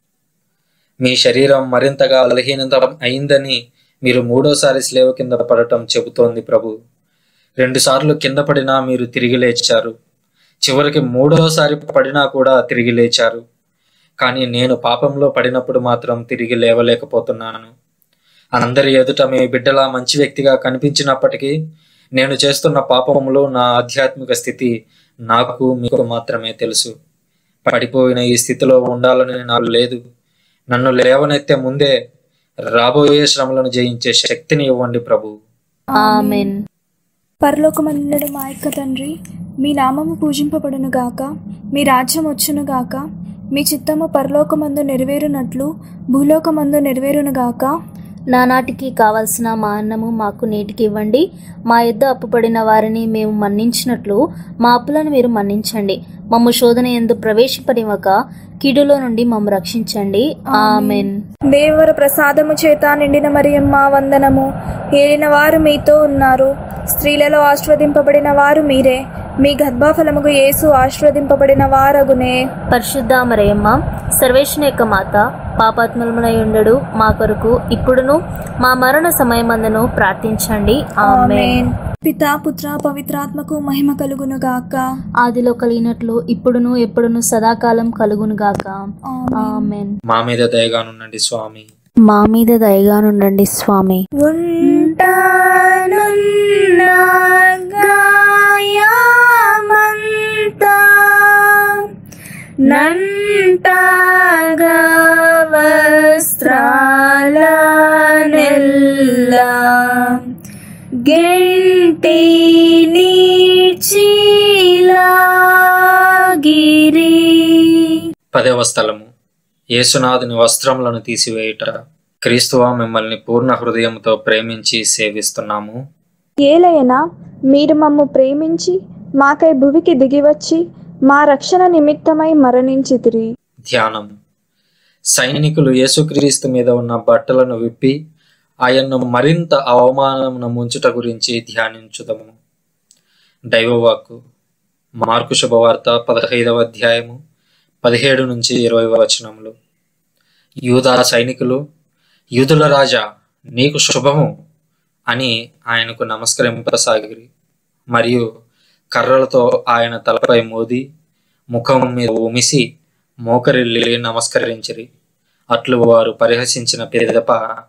[SPEAKER 1] మీ శరీరం మరింతగా బలహీనత అయిందని మీరు మూడోసారి స్లేవ కింద పడటం చెబుతోంది ప్రభు రెండుసార్లు కింద పడినా మీరు తిరిగి లేచారు చివరికి మూడోసారి పడినా కూడా తిరిగి లేచారు కానీ నేను పాపంలో పడినప్పుడు మాత్రం తిరిగి లేవలేకపోతున్నాను అందరి ఎదుట మీ బిడ్డలా మంచి వ్యక్తిగా కనిపించినప్పటికీ నేను చేస్తున్న పాపములో నా ఆధ్యాత్మిక స్థితి నాకు మీకు మాత్రమే తెలుసు పడిపోయిన ఈ స్థితిలో ఉండాలని నాకు లేదు నన్ను లేవనెత్తే ముందే రాబోయే శ్రమలను జయించే శక్తిని ఇవ్వండి ప్రభు
[SPEAKER 2] ఆమెన్
[SPEAKER 3] పరలోకమందుడు మా యొక్క తండ్రి మీ నామము పూజింపబడును గాక మీ రాజ్యం వచ్చును గాక మీ చిత్తము పరలోకమందు నెరవేరునట్లు భూలోకమందు నెరవేరును గాక
[SPEAKER 2] నానాటికి కావలసిన మా అన్నము మాకు నేటికి ఇవ్వండి మా యొద్ద అప్పుపడిన వారిని మేము మన్నించినట్లు మా అప్పులను మీరు మన్నించండి మమ్ము శోధన ఎందు ప్రవేశింపనివ్వక కీడులో నుండి మమ్ము రక్షించండి ఆమెన్
[SPEAKER 3] దేవర ప్రసాదము చేత నిండిన మరియమ్మ వందనము ఏలిన వారు మీతో ఉన్నారు స్త్రీలలో ఆశీర్వదింపబడిన వారు మీరే మీ గర్భఫలముకు యేసు ఆశీర్వదింపబడిన వారగునే
[SPEAKER 2] పరిశుద్ధ మరయమ్మ సర్వేశ్వని యొక్క మాత పాపాత్మలములై ఉండడు మా కొరకు ఇప్పుడును మా మరణ సమయమందును ప్రార్థించండి ఆమెన్
[SPEAKER 3] ఆమేన్ పితా పుత్ర పవిత్రాత్మకు మహిమ కలుగును గాక
[SPEAKER 2] ఆదిలో కలిగినట్లు ఇప్పుడును ఎప్పుడును సదాకాలం కలుగును గాక ఆమెన్
[SPEAKER 1] మా మీద దయగానుండండి స్వామి
[SPEAKER 2] మా మీద దయగానుండండి స్వామి
[SPEAKER 3] ఉంటానున్నగాయమంతా నంటగా వస్త్రాల నెల్లా గెంటి నీచిలాగిరి
[SPEAKER 1] పదవ స్థలము యేసునాథుని వస్త్రములను తీసివేయుట క్రీస్తువ మిమ్మల్ని పూర్ణ హృదయంతో ప్రేమించి సేవిస్తున్నాము
[SPEAKER 4] ఏలయనా మీరు మమ్ము ప్రేమించి మాకై భువికి దిగివచ్చి మా రక్షణ నిమిత్తమై మరణించితిరి
[SPEAKER 1] ధ్యానం సైనికులు యేసుక్రీస్తు మీద ఉన్న బట్టలను విప్పి ఆయన్ను మరింత అవమానమున ముంచుట గురించి ధ్యానించుదము దైవవాక్కు మార్కు శుభవార్త పదహైదవ అధ్యాయము పదిహేడు నుంచి ఇరవై వచనములు యూదా సైనికులు యూదుల రాజా నీకు శుభము అని ఆయనకు నమస్కరింపసాగిరి మరియు కర్రలతో ఆయన తలపై మోది ముఖం మీద ఉమిసి మోకరిల్లి నమస్కరించిరి అట్లు వారు పరిహసించిన పిదప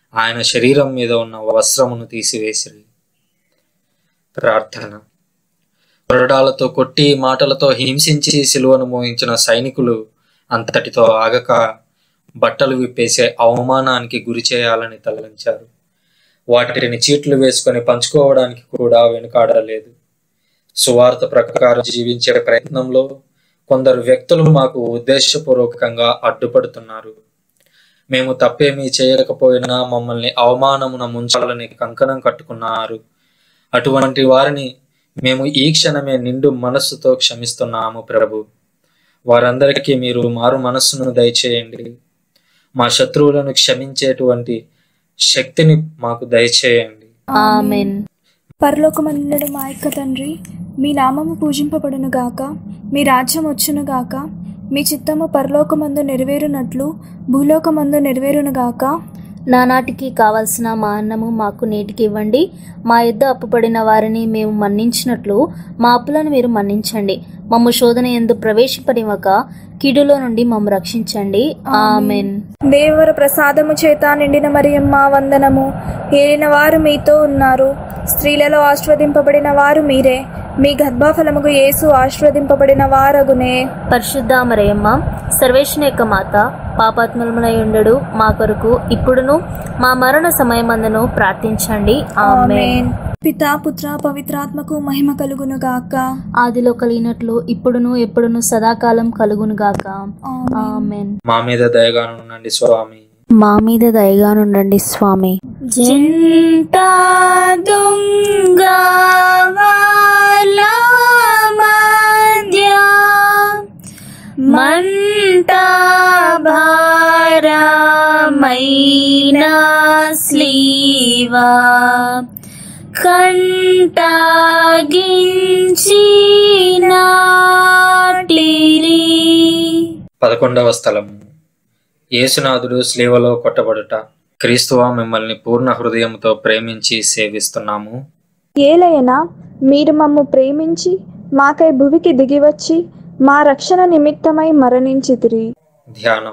[SPEAKER 1] ఆయన శరీరం మీద ఉన్న వస్త్రమును తీసివేసిరి ప్రార్థన కొరడాలతో కొట్టి మాటలతో హింసించి సిలువను మోయించిన సైనికులు అంతటితో ఆగక బట్టలు విప్పేసే అవమానానికి గురి చేయాలని తలలించారు వాటిని చీట్లు వేసుకొని పంచుకోవడానికి కూడా వెనుకాడలేదు సువార్త ప్రకారం జీవించే ప్రయత్నంలో కొందరు వ్యక్తులు మాకు ఉద్దేశపూర్వకంగా అడ్డుపడుతున్నారు మేము తప్పేమీ చేయకపోయినా మమ్మల్ని అవమానమున ముంచాలని కంకణం కట్టుకున్నారు అటువంటి వారిని మేము ఈ క్షణమే నిండు మనస్సుతో క్షమిస్తున్నాము ప్రభు వారందరికీ మీరు మారు మనస్సును దయచేయండి మా శత్రువులను క్షమించేటువంటి శక్తిని మాకు దయచేయండి
[SPEAKER 2] ఆమెన్
[SPEAKER 3] పరలోకమందుడు మా యొక్క తండ్రి మీ నామము పూజింపబడును గాక మీ రాజ్యం వచ్చును గాక మీ చిత్తము పరలోకమందు నెరవేరునట్లు భూలోకమందు నెరవేరును గాక
[SPEAKER 2] నానాటికి కావలసిన మా అన్నము మాకు నేటికి ఇవ్వండి మా యుద్ధ అప్పుపడిన వారిని మేము మన్నించినట్లు మా అప్పులను మీరు మన్నించండి మమ్ము శోధన ఎందు ప్రవేశపడివక కీడులో నుండి మమ్ము రక్షించండి ఆమెన్
[SPEAKER 3] దేవర ప్రసాదము చేత నిండిన మరియమ్మ వందనము ఏలిన వారు మీతో ఉన్నారు స్త్రీలలో ఆశీర్వదింపబడిన వారు మీరే మీ గర్భఫలముకు యేసు ఆశీర్వదింపబడిన వారగునే
[SPEAKER 2] పరిశుద్ధ మరయమ్మ సర్వేశ్వన యొక్క మాత పాపాత్మలమునై ఉండడు మా కొరకు ఇప్పుడును మా మరణ సమయమందును ప్రార్థించండి ఆమెన్
[SPEAKER 3] ఆమేన్ పితా పుత్ర పవిత్రాత్మకు మహిమ కలుగును గాక
[SPEAKER 2] ఆదిలో కలిగినట్లు ఇప్పుడును ఎప్పుడును సదాకాలం కలుగును గాక
[SPEAKER 3] ఆమేన్.
[SPEAKER 2] ఆమెన్
[SPEAKER 1] మా మీద దయగానుండండి స్వామి
[SPEAKER 2] మా మీద దయగానుండండి స్వామి జంట దొంగ మధ్య మంట భారమైన స్లీవా కంటాగించినాటిరి
[SPEAKER 1] పదకొండవ స్థలము యేసునాథుడు స్లీవలో కొట్టబడుట క్రీస్తువా మిమ్మల్ని పూర్ణ హృదయంతో ప్రేమించి సేవిస్తున్నాము
[SPEAKER 4] ఏలయనా మీరు మమ్ము ప్రేమించి మాకై భువికి దిగివచ్చి మా రక్షణ నిమిత్తమై మరణించితిరి
[SPEAKER 1] ధ్యానం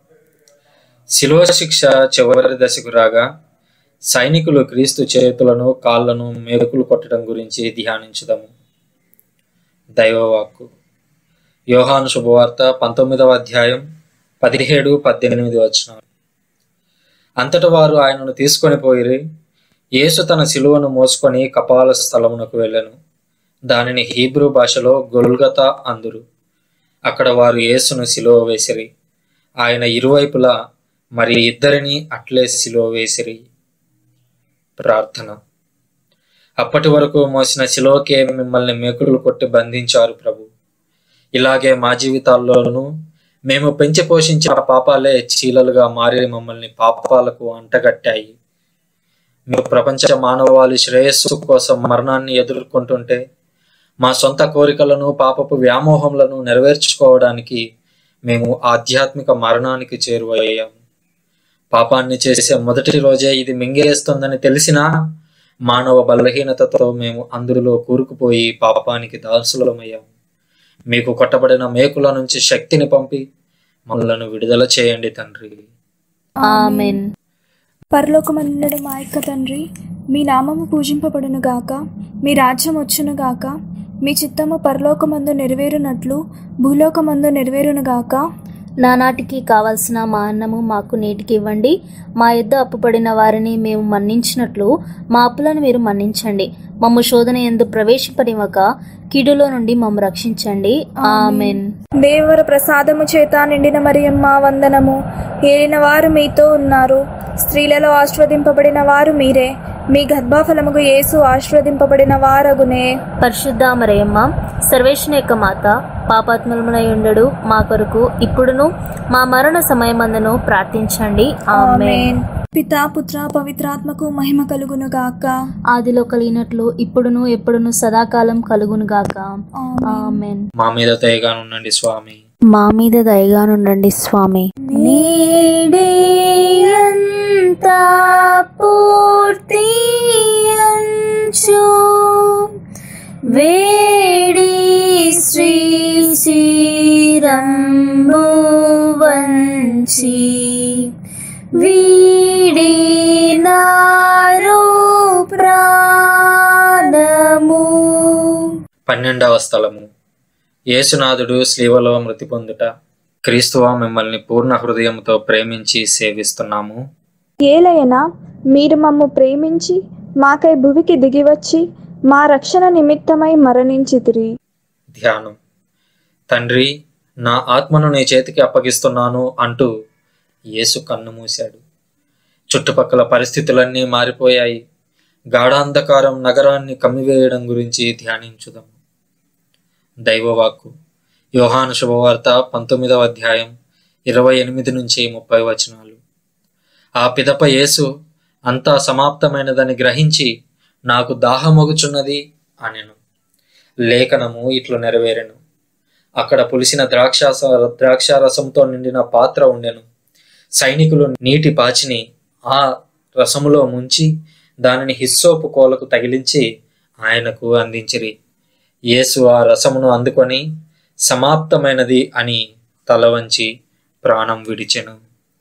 [SPEAKER 1] శిలువ శిక్ష చివరి దశకు రాగా సైనికులు క్రీస్తు చేతులను కాళ్లను మేకులు కొట్టడం గురించి ధ్యానించుదాము దైవవాక్కు యోహాను శుభవార్త పంతొమ్మిదవ అధ్యాయం పదిహేడు పద్దెనిమిది వచనాలు అంతట వారు ఆయనను తీసుకొని పోయిరి యేసు తన శిలువను మోసుకొని కపాల స్థలమునకు వెళ్ళెను దానిని హీబ్రూ భాషలో గొల్గతా అందురు అక్కడ వారు యేసును సిలువ వేసిరి ఆయన ఇరువైపులా మరి ఇద్దరిని అట్లే సిలువ వేసిరి ప్రార్థన అప్పటి వరకు మోసిన శిలువకే మిమ్మల్ని మేకులు కొట్టి బంధించారు ప్రభు ఇలాగే మా జీవితాల్లోనూ మేము పెంచి పోషించిన పాపాలే చీలలుగా మారి మమ్మల్ని పాపాలకు అంటగట్టాయి మీరు ప్రపంచ మానవాళి శ్రేయస్సు కోసం మరణాన్ని ఎదుర్కొంటుంటే మా సొంత కోరికలను పాపపు వ్యామోహములను నెరవేర్చుకోవడానికి మేము ఆధ్యాత్మిక మరణానికి చేరువయ్యాము పాపాన్ని చేసే మొదటి రోజే ఇది మింగేస్తుందని తెలిసినా మానవ బలహీనతతో మేము అందులో కూరుకుపోయి పాపానికి దాసులమయ్యాము మీకు కొట్టబడిన మేకుల నుంచి శక్తిని పంపి మనలను విడుదల చేయండి తండ్రి
[SPEAKER 2] ఆమెన్
[SPEAKER 3] పరలోకమందుడు మా యొక్క తండ్రి మీ నామము పూజింపబడును గాక మీ రాజ్యం వచ్చును గాక మీ చిత్తము పరలోకమందు నెరవేరునట్లు భూలోకమందు నెరవేరును గాక
[SPEAKER 2] నానాటికి కావలసిన మా అన్నము మాకు నేటికి ఇవ్వండి మా యుద్ధ అప్పుపడిన వారిని మేము మన్నించినట్లు మా అప్పులను మీరు మన్నించండి మమ్ము శోధన ఎందు ప్రవేశపడివక కీడులో నుండి మమ్ము రక్షించండి ఆమెన్
[SPEAKER 3] దేవర ప్రసాదము చేత నిండిన మరియమ్మ వందనము ఏలిన వారు మీతో ఉన్నారు స్త్రీలలో ఆశీర్వదింపబడిన వారు మీరే మీ గర్భఫలముకు యేసు ఆశీర్వదింపబడిన వారగునే
[SPEAKER 2] పరిశుద్ధ మరయమ్మ సర్వేశ్వన యొక్క మాత పాపాత్మలమునై ఉండడు మా కొరకు ఇప్పుడును మా మరణ సమయమందును ప్రార్థించండి ఆమెన్
[SPEAKER 3] ఆమేన్ పితా పుత్ర పవిత్రాత్మకు మహిమ కలుగును గాక
[SPEAKER 2] ఆదిలో కలిగినట్లు ఇప్పుడును ఎప్పుడును సదాకాలం కలుగును గాక
[SPEAKER 3] ఆమేన్.
[SPEAKER 2] ఆమెన్
[SPEAKER 1] మా మీద దయగా ఉండండి స్వామి
[SPEAKER 2] మా మీద దయగానుండండి స్వామి నేడే అంతా పూర్తి అంచు వేడి శ్రీ శ్రీరంబు వంచి వీడి
[SPEAKER 1] పన్నెండవ స్థలము యేసునాథుడు స్లీవలో మృతి పొందుట క్రీస్తువ మిమ్మల్ని పూర్ణ హృదయంతో ప్రేమించి సేవిస్తున్నాము
[SPEAKER 4] ఏలయనా మీరు మమ్ము ప్రేమించి మాకై భువికి దిగివచ్చి మా రక్షణ నిమిత్తమై మరణించితిరి
[SPEAKER 1] ధ్యానం తండ్రి నా ఆత్మను నీ చేతికి అప్పగిస్తున్నాను అంటూ యేసు కన్ను మూశాడు చుట్టుపక్కల పరిస్థితులన్నీ మారిపోయాయి గాఢాంధకారం నగరాన్ని కమ్మివేయడం గురించి ధ్యానించుదాం దైవవాక్కు యోహాను శుభవార్త పంతొమ్మిదవ అధ్యాయం ఇరవై ఎనిమిది నుంచి ముప్పై వచనాలు ఆ పిదప యేసు అంతా సమాప్తమైనదని గ్రహించి నాకు దాహమొగుచున్నది అనెను లేఖనము ఇట్లు నెరవేరెను అక్కడ పులిసిన ద్రాక్షాస ద్రాక్షారసంతో నిండిన పాత్ర ఉండెను సైనికులు నీటి పాచిని ఆ రసములో ముంచి దానిని హిస్సోపు కోలకు తగిలించి ఆయనకు అందించిరి యేసు ఆ రసమును అందుకొని సమాప్తమైనది అని తల వంచి ప్రాణం విడిచెను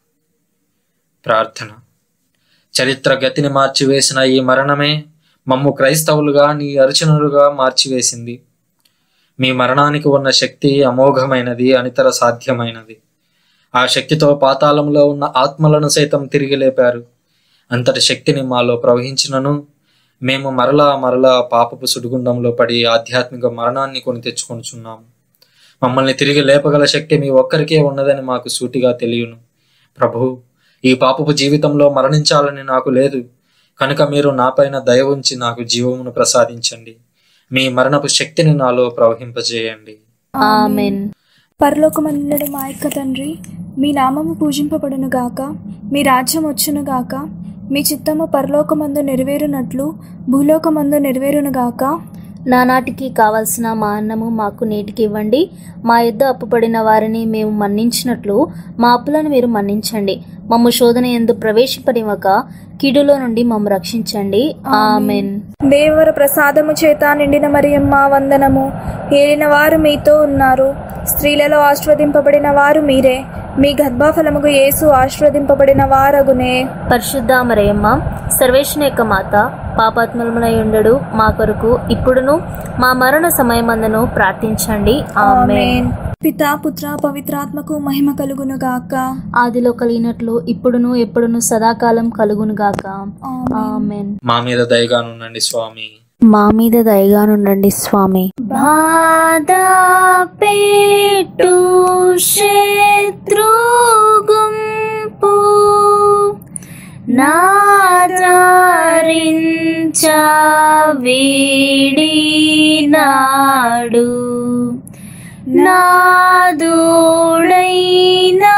[SPEAKER 1] ప్రార్థన చరిత్ర గతిని మార్చివేసిన ఈ మరణమే మమ్ము క్రైస్తవులుగా నీ అర్చనులుగా మార్చివేసింది మీ మరణానికి ఉన్న శక్తి అమోఘమైనది అనితర సాధ్యమైనది ఆ శక్తితో పాతాళంలో ఉన్న ఆత్మలను సైతం తిరిగి లేపారు అంతటి శక్తిని మాలో ప్రవహించినను మేము మరలా మరలా పాపపు సుడిగుండంలో పడి ఆధ్యాత్మిక మరణాన్ని కొని తెచ్చుకొనుచున్నాము మమ్మల్ని తిరిగి లేపగల శక్తి మీ ఒక్కరికే ఉన్నదని మాకు సూటిగా తెలియను ప్రభు ఈ పాపపు జీవితంలో మరణించాలని నాకు లేదు కనుక మీరు నాపైన దయ ఉంచి నాకు జీవమును ప్రసాదించండి మీ మరణపు శక్తిని నాలో ప్రవహింపజేయండి
[SPEAKER 2] ఆమెన్
[SPEAKER 3] పరలోకమందుడు మా యొక్క తండ్రి మీ నామము పూజింపబడును గాక మీ రాజ్యం వచ్చును గాక మీ చిత్తము పరలోకమందు నెరవేరునట్లు భూలోకమందు నెరవేరును గాక
[SPEAKER 2] నానాటికి కావలసిన మా అన్నము మాకు నేటికి ఇవ్వండి మా యొద్ద అప్పుపడిన వారిని మేము మన్నించినట్లు మా అప్పులను మీరు మన్నించండి మమ్ము శోధన ఎందు ప్రవేశపడివక కీడులో నుండి మమ్ము రక్షించండి ఆమెన్
[SPEAKER 3] దేవర ప్రసాదము చేత నిండిన మరియమ్మ వందనము ఏలిన వారు మీతో ఉన్నారు స్త్రీలలో ఆశీర్వదింపబడిన వారు మీరే మీ గర్భఫలముకు యేసు ఆశీర్వదింపబడిన వారగునే
[SPEAKER 2] పరిశుద్ధ మరయమ్మ సర్వేశ్వని యొక్క మాత పాపాత్మలమునై ఉండడు మా కొరకు ఇప్పుడును మా మరణ సమయమందును ప్రార్థించండి ఆమెన్
[SPEAKER 3] ఆమేన్ పితా పుత్ర పవిత్రాత్మకు మహిమ కలుగును గాక
[SPEAKER 2] ఆదిలో కలిగినట్లు ఇప్పుడును ఎప్పుడును సదాకాలం కలుగునుగాక
[SPEAKER 3] ఆమేన్.
[SPEAKER 2] ఆమెన్
[SPEAKER 1] మా మీద దయగానుండండి స్వామి
[SPEAKER 2] మా మీద దయగానుండండి స్వామి బాధ పెట్టు శత్రుగుంపు నారించ వీడినాడు నాదుడైనా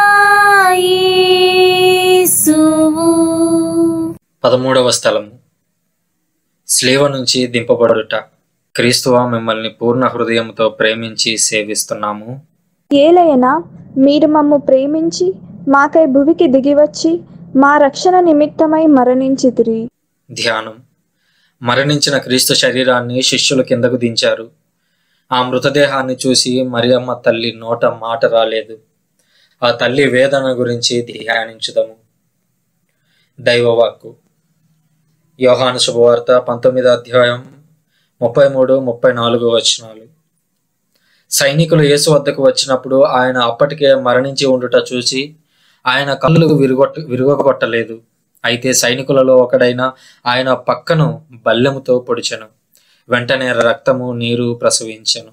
[SPEAKER 2] యేసువు
[SPEAKER 1] పదమూడవ స్థలము స్లేవ నుంచి దింపబడుట క్రీస్తువ మిమ్మల్ని పూర్ణ హృదయంతో ప్రేమించి సేవిస్తున్నాము
[SPEAKER 4] ఏలయనా మీరు మమ్ము ప్రేమించి మాకై భువికి దిగివచ్చి మా రక్షణ నిమిత్తమై మరణించితిరి
[SPEAKER 1] ధ్యానం మరణించిన క్రీస్తు శరీరాన్ని శిష్యులు కిందకు దించారు ఆ మృతదేహాన్ని చూసి మరియమ్మ తల్లి నోట మాట రాలేదు ఆ తల్లి వేదన గురించి ధ్యానించుదాము దైవవాక్కు యోహాను శుభవార్త పంతొమ్మిదో అధ్యాయం ముప్పై మూడు ముప్పై నాలుగు వచనాలు సైనికులు యేసు వద్దకు వచ్చినప్పుడు ఆయన అప్పటికే మరణించి ఉండుట చూసి ఆయన కళ్ళు విరుగొట్ట విరుగొట్టలేదు అయితే సైనికులలో ఒకడైన ఆయన పక్కను బల్లెముతో పొడిచెను వెంటనే రక్తము నీరు ప్రసవించెను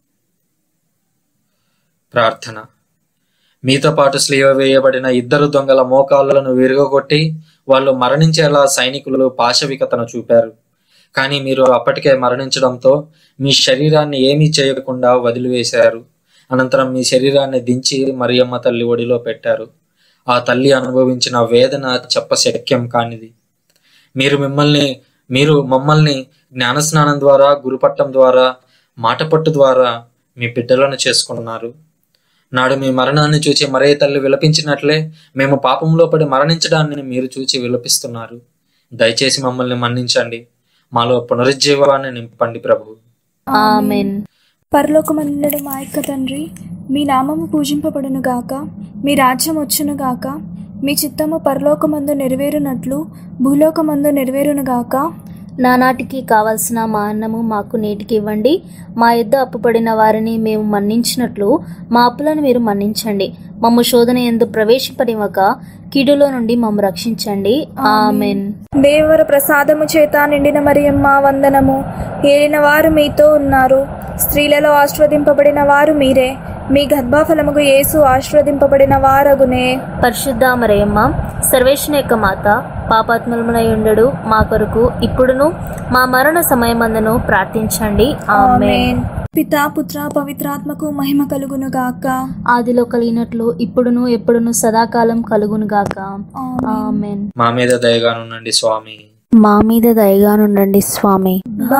[SPEAKER 1] ప్రార్థన మీతో పాటు స్లీవ వేయబడిన ఇద్దరు దొంగల మోకాళ్ళను విరుగొట్టి వాళ్ళు మరణించేలా సైనికులు పాశవికతను చూపారు కానీ మీరు అప్పటికే మరణించడంతో మీ శరీరాన్ని ఏమీ చేయకుండా వదిలివేశారు అనంతరం మీ శరీరాన్ని దించి మరియమ్మ తల్లి ఒడిలో పెట్టారు ఆ తల్లి అనుభవించిన వేదన చెప్పశక్యం కానిది మీరు మిమ్మల్ని మీరు మమ్మల్ని జ్ఞానస్నానం ద్వారా గురుపట్టం ద్వారా మాటపట్టు ద్వారా మీ బిడ్డలను చేసుకున్నారు నాడు మీ మరణాన్ని చూచి మరే తల్లి విలపించినట్లే మేము పాపంలో పడి మరణించడాన్ని మీరు చూచి విలపిస్తున్నారు దయచేసి మమ్మల్ని మన్నించండి మాలో పునరుజ్జీవాన్ని నింపండి ప్రభు
[SPEAKER 2] ఆమెన్
[SPEAKER 3] పరలోకమందుడు మా యొక్క తండ్రి మీ నామము పూజింపబడును గాక మీ రాజ్యం వచ్చును గాక మీ చిత్తము పరలోకమందు నెరవేరునట్లు భూలోకమందు నెరవేరును గాక
[SPEAKER 2] నానాటికి కావలసిన మా అన్నము మాకు నేటికి ఇవ్వండి మా యొద్ద అప్పుపడిన వారిని మేము మన్నించినట్లు మా అప్పులను మీరు మన్నించండి మమ్ము శోధన ఎందు ప్రవేశపడివక కీడులో నుండి మమ్ము రక్షించండి ఆమెన్
[SPEAKER 3] దేవర ప్రసాదము చేత నిండిన మరియమ్మ వందనము ఏలిన వారు మీతో ఉన్నారు స్త్రీలలో ఆశీర్వదింపబడిన వారు మీరే మీ గర్భఫలముకు యేసు ఆశీర్వదింపబడిన వారగునే
[SPEAKER 2] పరిశుద్ధ మరయమ్మ సర్వేశ్వని యొక్క మాత పాపాత్మలమునై ఉండడు మా కొరకు ఇప్పుడును మా మరణ సమయమందును ప్రార్థించండి ఆమెన్
[SPEAKER 3] ఆమేన్ పితా పుత్ర పవిత్రాత్మకు మహిమ కలుగును గాక
[SPEAKER 2] ఆదిలో కలిగినట్లు ఇప్పుడును ఎప్పుడును సదాకాలం కలుగునుగాక ఆమెన్
[SPEAKER 1] మా మీద దయగానుండండి స్వామి
[SPEAKER 2] మా మీద దయగానుండండి స్వామి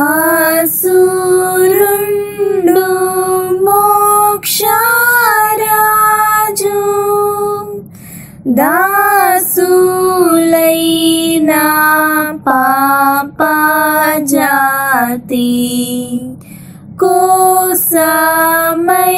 [SPEAKER 3] బాసురుండు మోక్షరాజు దాసులైన పాపజాతి కోసమై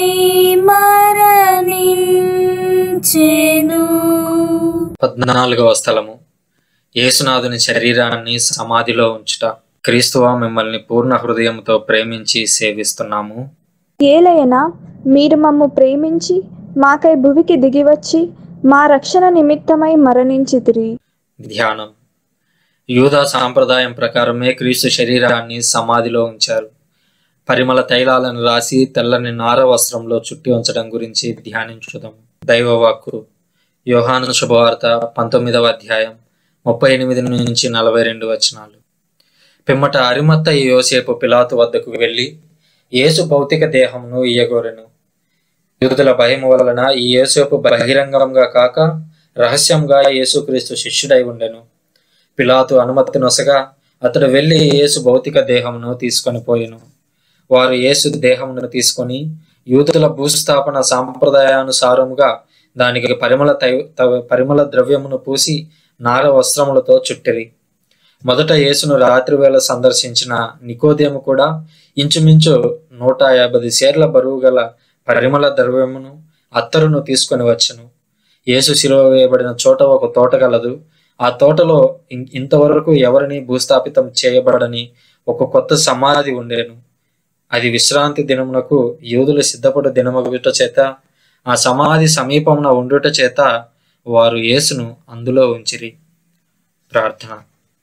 [SPEAKER 3] మరణించెను
[SPEAKER 1] పద్నాలుగవ స్థలము యేసునాథుని శరీరాన్ని సమాధిలో ఉంచుట క్రీస్తువ మిమ్మల్ని పూర్ణ హృదయంతో ప్రేమించి సేవిస్తున్నాము
[SPEAKER 4] ఏలయనా మీరు మమ్ము ప్రేమించి మాకై భువికి దిగివచ్చి మా రక్షణ నిమిత్తమై మరణించితిరి
[SPEAKER 1] ధ్యానం యూదా సాంప్రదాయం ప్రకారమే క్రీస్తు శరీరాన్ని సమాధిలో ఉంచారు పరిమళ తైలాలను రాసి తెల్లని నార వస్త్రంలో చుట్టి ఉంచడం గురించి ధ్యానించుదాం దైవవాక్కు యోహాను శుభవార్త పంతొమ్మిదవ అధ్యాయం ముప్పై ఎనిమిది నుంచి నలభై రెండు వచనాలు పిమ్మట అరిమత్త ఈ యోసేపు పిలాతు వద్దకు వెళ్ళి యేసు భౌతిక దేహమును ఇయ్యగోరెను యూదుల భయం వలన ఈ యేసేపు బహిరంగంగా కాక రహస్యంగా యేసుక్రీస్తు శిష్యుడై ఉండెను పిలాతు అనుమతి నొసగా అతడు వెళ్ళి యేసు భౌతిక దేహమును తీసుకొని పోయెను వారు యేసు దేహమును తీసుకొని యూదుల భూస్థాపన సాంప్రదాయానుసారముగా దానికి పరిమళ తై త- పరిమళ ద్రవ్యమును పూసి నార వస్త్రములతో చుట్టిరి మొదట యేసును రాత్రివేళ సందర్శించిన నికోదేము కూడా ఇంచుమించు నూట యాభై సేర్ల బరువు గల పరిమళ ద్రవ్యమును అత్తరును తీసుకొని వచ్చెను యేసు శిలువ వేయబడిన చోట ఒక తోట గలదు ఆ తోటలో ఇం- ఇంతవరకు ఎవరిని భూస్థాపితం చేయబడని ఒక కొత్త సమాధి ఉండేను అది విశ్రాంతి దినమునకు యూదులు సిద్ధపడు దినమగుట చేత ఆ సమాధి సమీపమున ఉండుట చేత వారు యేసును అందులో ఉంచిరి ప్రార్థన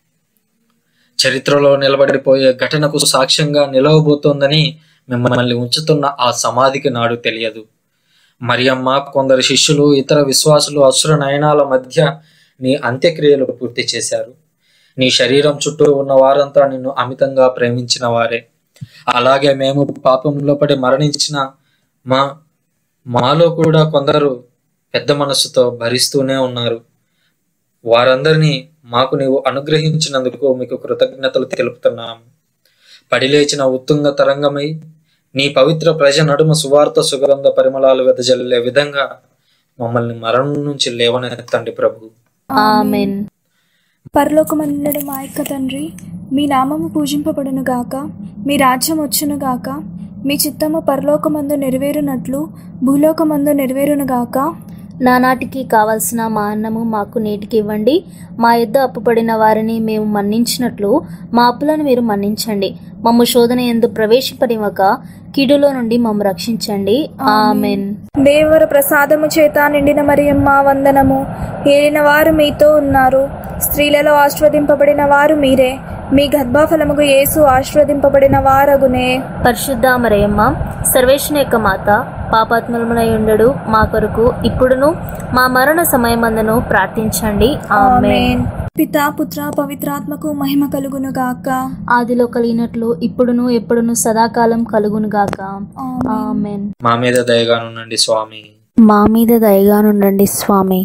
[SPEAKER 1] చరిత్రలో నిలబడిపోయే ఘటనకు సాక్ష్యంగా నిలవబోతోందని మిమ్మల్ని ఉంచుతున్న ఆ సమాధికి నాడు తెలియదు మరియమ్మ కొందరు శిష్యులు ఇతర విశ్వాసులు అసుర నయనాల మధ్య నీ అంత్యక్రియలు పూర్తి చేశారు నీ శరీరం చుట్టూ ఉన్న వారంతా నిన్ను అమితంగా ప్రేమించిన వారే అలాగే మేము పాపంలో పడి మరణించిన మా మాలో కూడా కొందరు పెద్ద మనస్సుతో భరిస్తూనే ఉన్నారు వారందరినీ మాకు నీవు అనుగ్రహించినందుకు మీకు కృతజ్ఞతలు తెలుపుతున్నాము పడిలేచిన ఉత్తుంగ తరంగమై నీ పవిత్ర ప్రజ నడుమ సువార్త సుగంధ పరిమళాలు వెదజల్లే విధంగా మమ్మల్ని మరణం నుంచి లేవనెత్తండి ప్రభు
[SPEAKER 2] ఆమెన్
[SPEAKER 3] పరలోకమందుడు మా యొక్క తండ్రి మీ నామము పూజింపబడును గాక మీ రాజ్యం వచ్చును గాక మీ చిత్తము పరలోకమందు నెరవేరునట్లు భూలోకమందు నెరవేరును గాక
[SPEAKER 2] నానాటికి కావలసిన మా అన్నము మాకు నేటికి ఇవ్వండి మా యొద్ద అప్పుపడిన వారిని మేము మన్నించినట్లు మా అప్పులను మీరు మన్నించండి మమ్ము శోధన ఎందు ప్రవేశపడివక కీడులో నుండి మమ్ము రక్షించండి ఆమెన్
[SPEAKER 3] దేవర ప్రసాదము చేత నిండిన మరియమ్మ వందనము ఏలిన వారు మీతో ఉన్నారు స్త్రీలలో ఆశీర్వదింపబడిన వారు మీరే మీ గర్భఫలముకు యేసు ఆశీర్వదింపబడిన వారగునే
[SPEAKER 2] పరిశుద్ధ మరయమ్మ సర్వేశ్వని యొక్క మాత పాపాత్మలమునై ఉండడు మా కొరకు ఇప్పుడును మా మరణ సమయమందును ప్రార్థించండి ఆమెన్
[SPEAKER 3] ఆమేన్ పితా పుత్ర పవిత్రాత్మకు మహిమ కలుగును గాక
[SPEAKER 2] ఆదిలో కలిగినట్లు ఇప్పుడును ఎప్పుడును సదాకాలం కలుగునుగాక
[SPEAKER 3] ఆమేన్.
[SPEAKER 2] ఆమెన్
[SPEAKER 1] మా మీద దయగానుండండి స్వామి
[SPEAKER 2] మా మీద దయగానుండండి స్వామి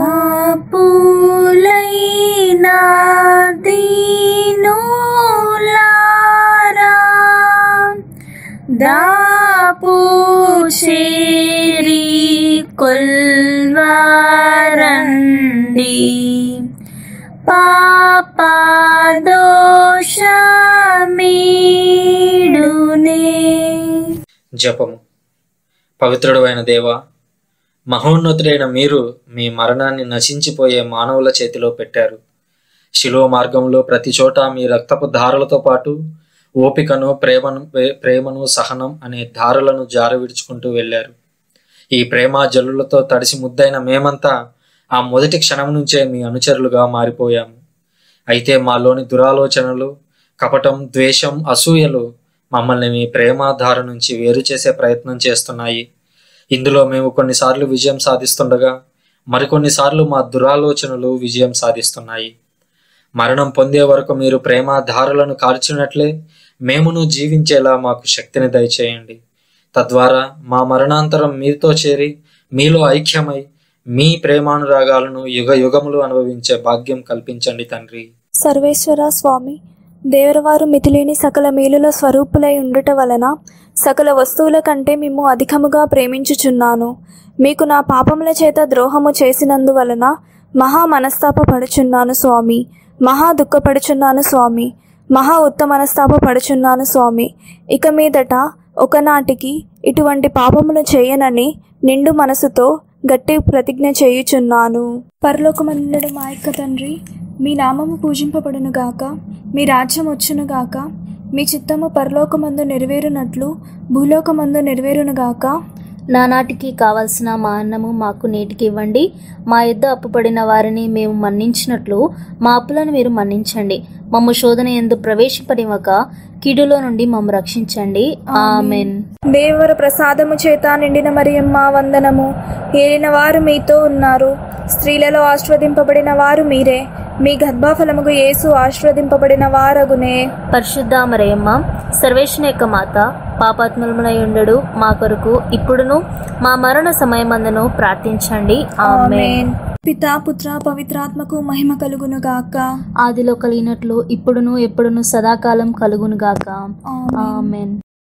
[SPEAKER 3] పాపులైనా దీనులారా దాపు చేరి కొల్వారండి పాపదోషమీడునే
[SPEAKER 1] జపము పవిత్రుడు అయిన దేవ మహోన్నతుడైన మీరు మీ మరణాన్ని నశించిపోయే మానవుల చేతిలో పెట్టారు శిలో మార్గంలో ప్రతి చోట మీ రక్తపు ధారలతో పాటు ఓపికను ప్రేమను ప్రే- ప్రేమను సహనం అనే ధారలను జారవిడుచుకుంటూ వెళ్ళారు ఈ ప్రేమ జల్లులతో తడిసి ముద్దైన మేమంతా ఆ మొదటి క్షణం నుంచే మీ అనుచరులుగా మారిపోయాము అయితే మాలోని దురాలోచనలు కపటం ద్వేషం అసూయలు మమ్మల్ని మీ ప్రేమ ధార నుంచి వేరు చేసే ప్రయత్నం చేస్తున్నాయి ఇందులో మేము కొన్నిసార్లు విజయం సాధిస్తుండగా మరికొన్నిసార్లు మా దురాలోచనలు విజయం సాధిస్తున్నాయి మరణం పొందే వరకు మీరు ప్రేమ ధారలను కార్చినట్లే మేమును జీవించేలా మాకు శక్తిని దయచేయండి తద్వారా మా మరణాంతరం మీతో చేరి మీలో ఐక్యమై మీ ప్రేమానురాగాలను యుగ యుగములు అనుభవించే భాగ్యం కల్పించండి తండ్రి
[SPEAKER 3] సర్వేశ్వర స్వామి దేవరవారు మితిలేని సకల మేలుల స్వరూపులై ఉండుట వలన సకల వస్తువుల కంటే మేము అధికముగా ప్రేమించుచున్నాను మీకు నా పాపముల చేత ద్రోహము చేసినందువలన మహా మనస్తాపపడుచున్నాను స్వామి మహా దుఃఖపడుచున్నాను స్వామి మహా ఉత్త మనస్తాపపడుచున్నాను స్వామి ఇక మీదట ఒకనాటికి ఇటువంటి పాపములు చేయనని నిండు మనసుతో గట్టి ప్రతిజ్ఞ చేయుచున్నాను పరలోకమందుడు మా యొక్క తండ్రి మీ నామము పూజింపబడును గాక మీ రాజ్యం వచ్చును గాక మీ చిత్తము పరలోకమందు నెరవేరునట్లు భూలోకమందు నెరవేరును గాక
[SPEAKER 2] నానాటికి కావలసిన మా అన్నము మాకు నేటికి ఇవ్వండి మా యొద్ద అప్పుపడిన వారిని మేము మన్నించినట్లు మా అప్పులను మీరు మన్నించండి మమ్ము శోధన ఎందు ప్రవేశపడివక కీడులో నుండి మమ్ము రక్షించండి ఆమెన్
[SPEAKER 3] దేవర ప్రసాదము చేత నిండిన మరియమ్మ వందనము ఏలిన వారు మీతో ఉన్నారు స్త్రీలలో ఆశీర్వదింపబడిన వారు మీరే మీ గర్భఫలముగు యేసు ఆశీర్వదింపబడిన వారగునే
[SPEAKER 2] పరిశుద్ధ మరయమ్మ సర్వేశ్వని యొక్క మాత పాపాత్మలములై ఉండడు మా కొరకు ఇప్పుడును మా మరణ సమయమందును ప్రార్థించండి ఆమెన్
[SPEAKER 3] ఆమేన్ పితా పుత్ర పవిత్రాత్మకు మహిమ కలుగును గాక
[SPEAKER 2] ఆదిలో కలిగినట్లు ఇప్పుడును ఎప్పుడును సదాకాలం కలుగునుగాక
[SPEAKER 3] ఆమేన్
[SPEAKER 2] ఆమెన్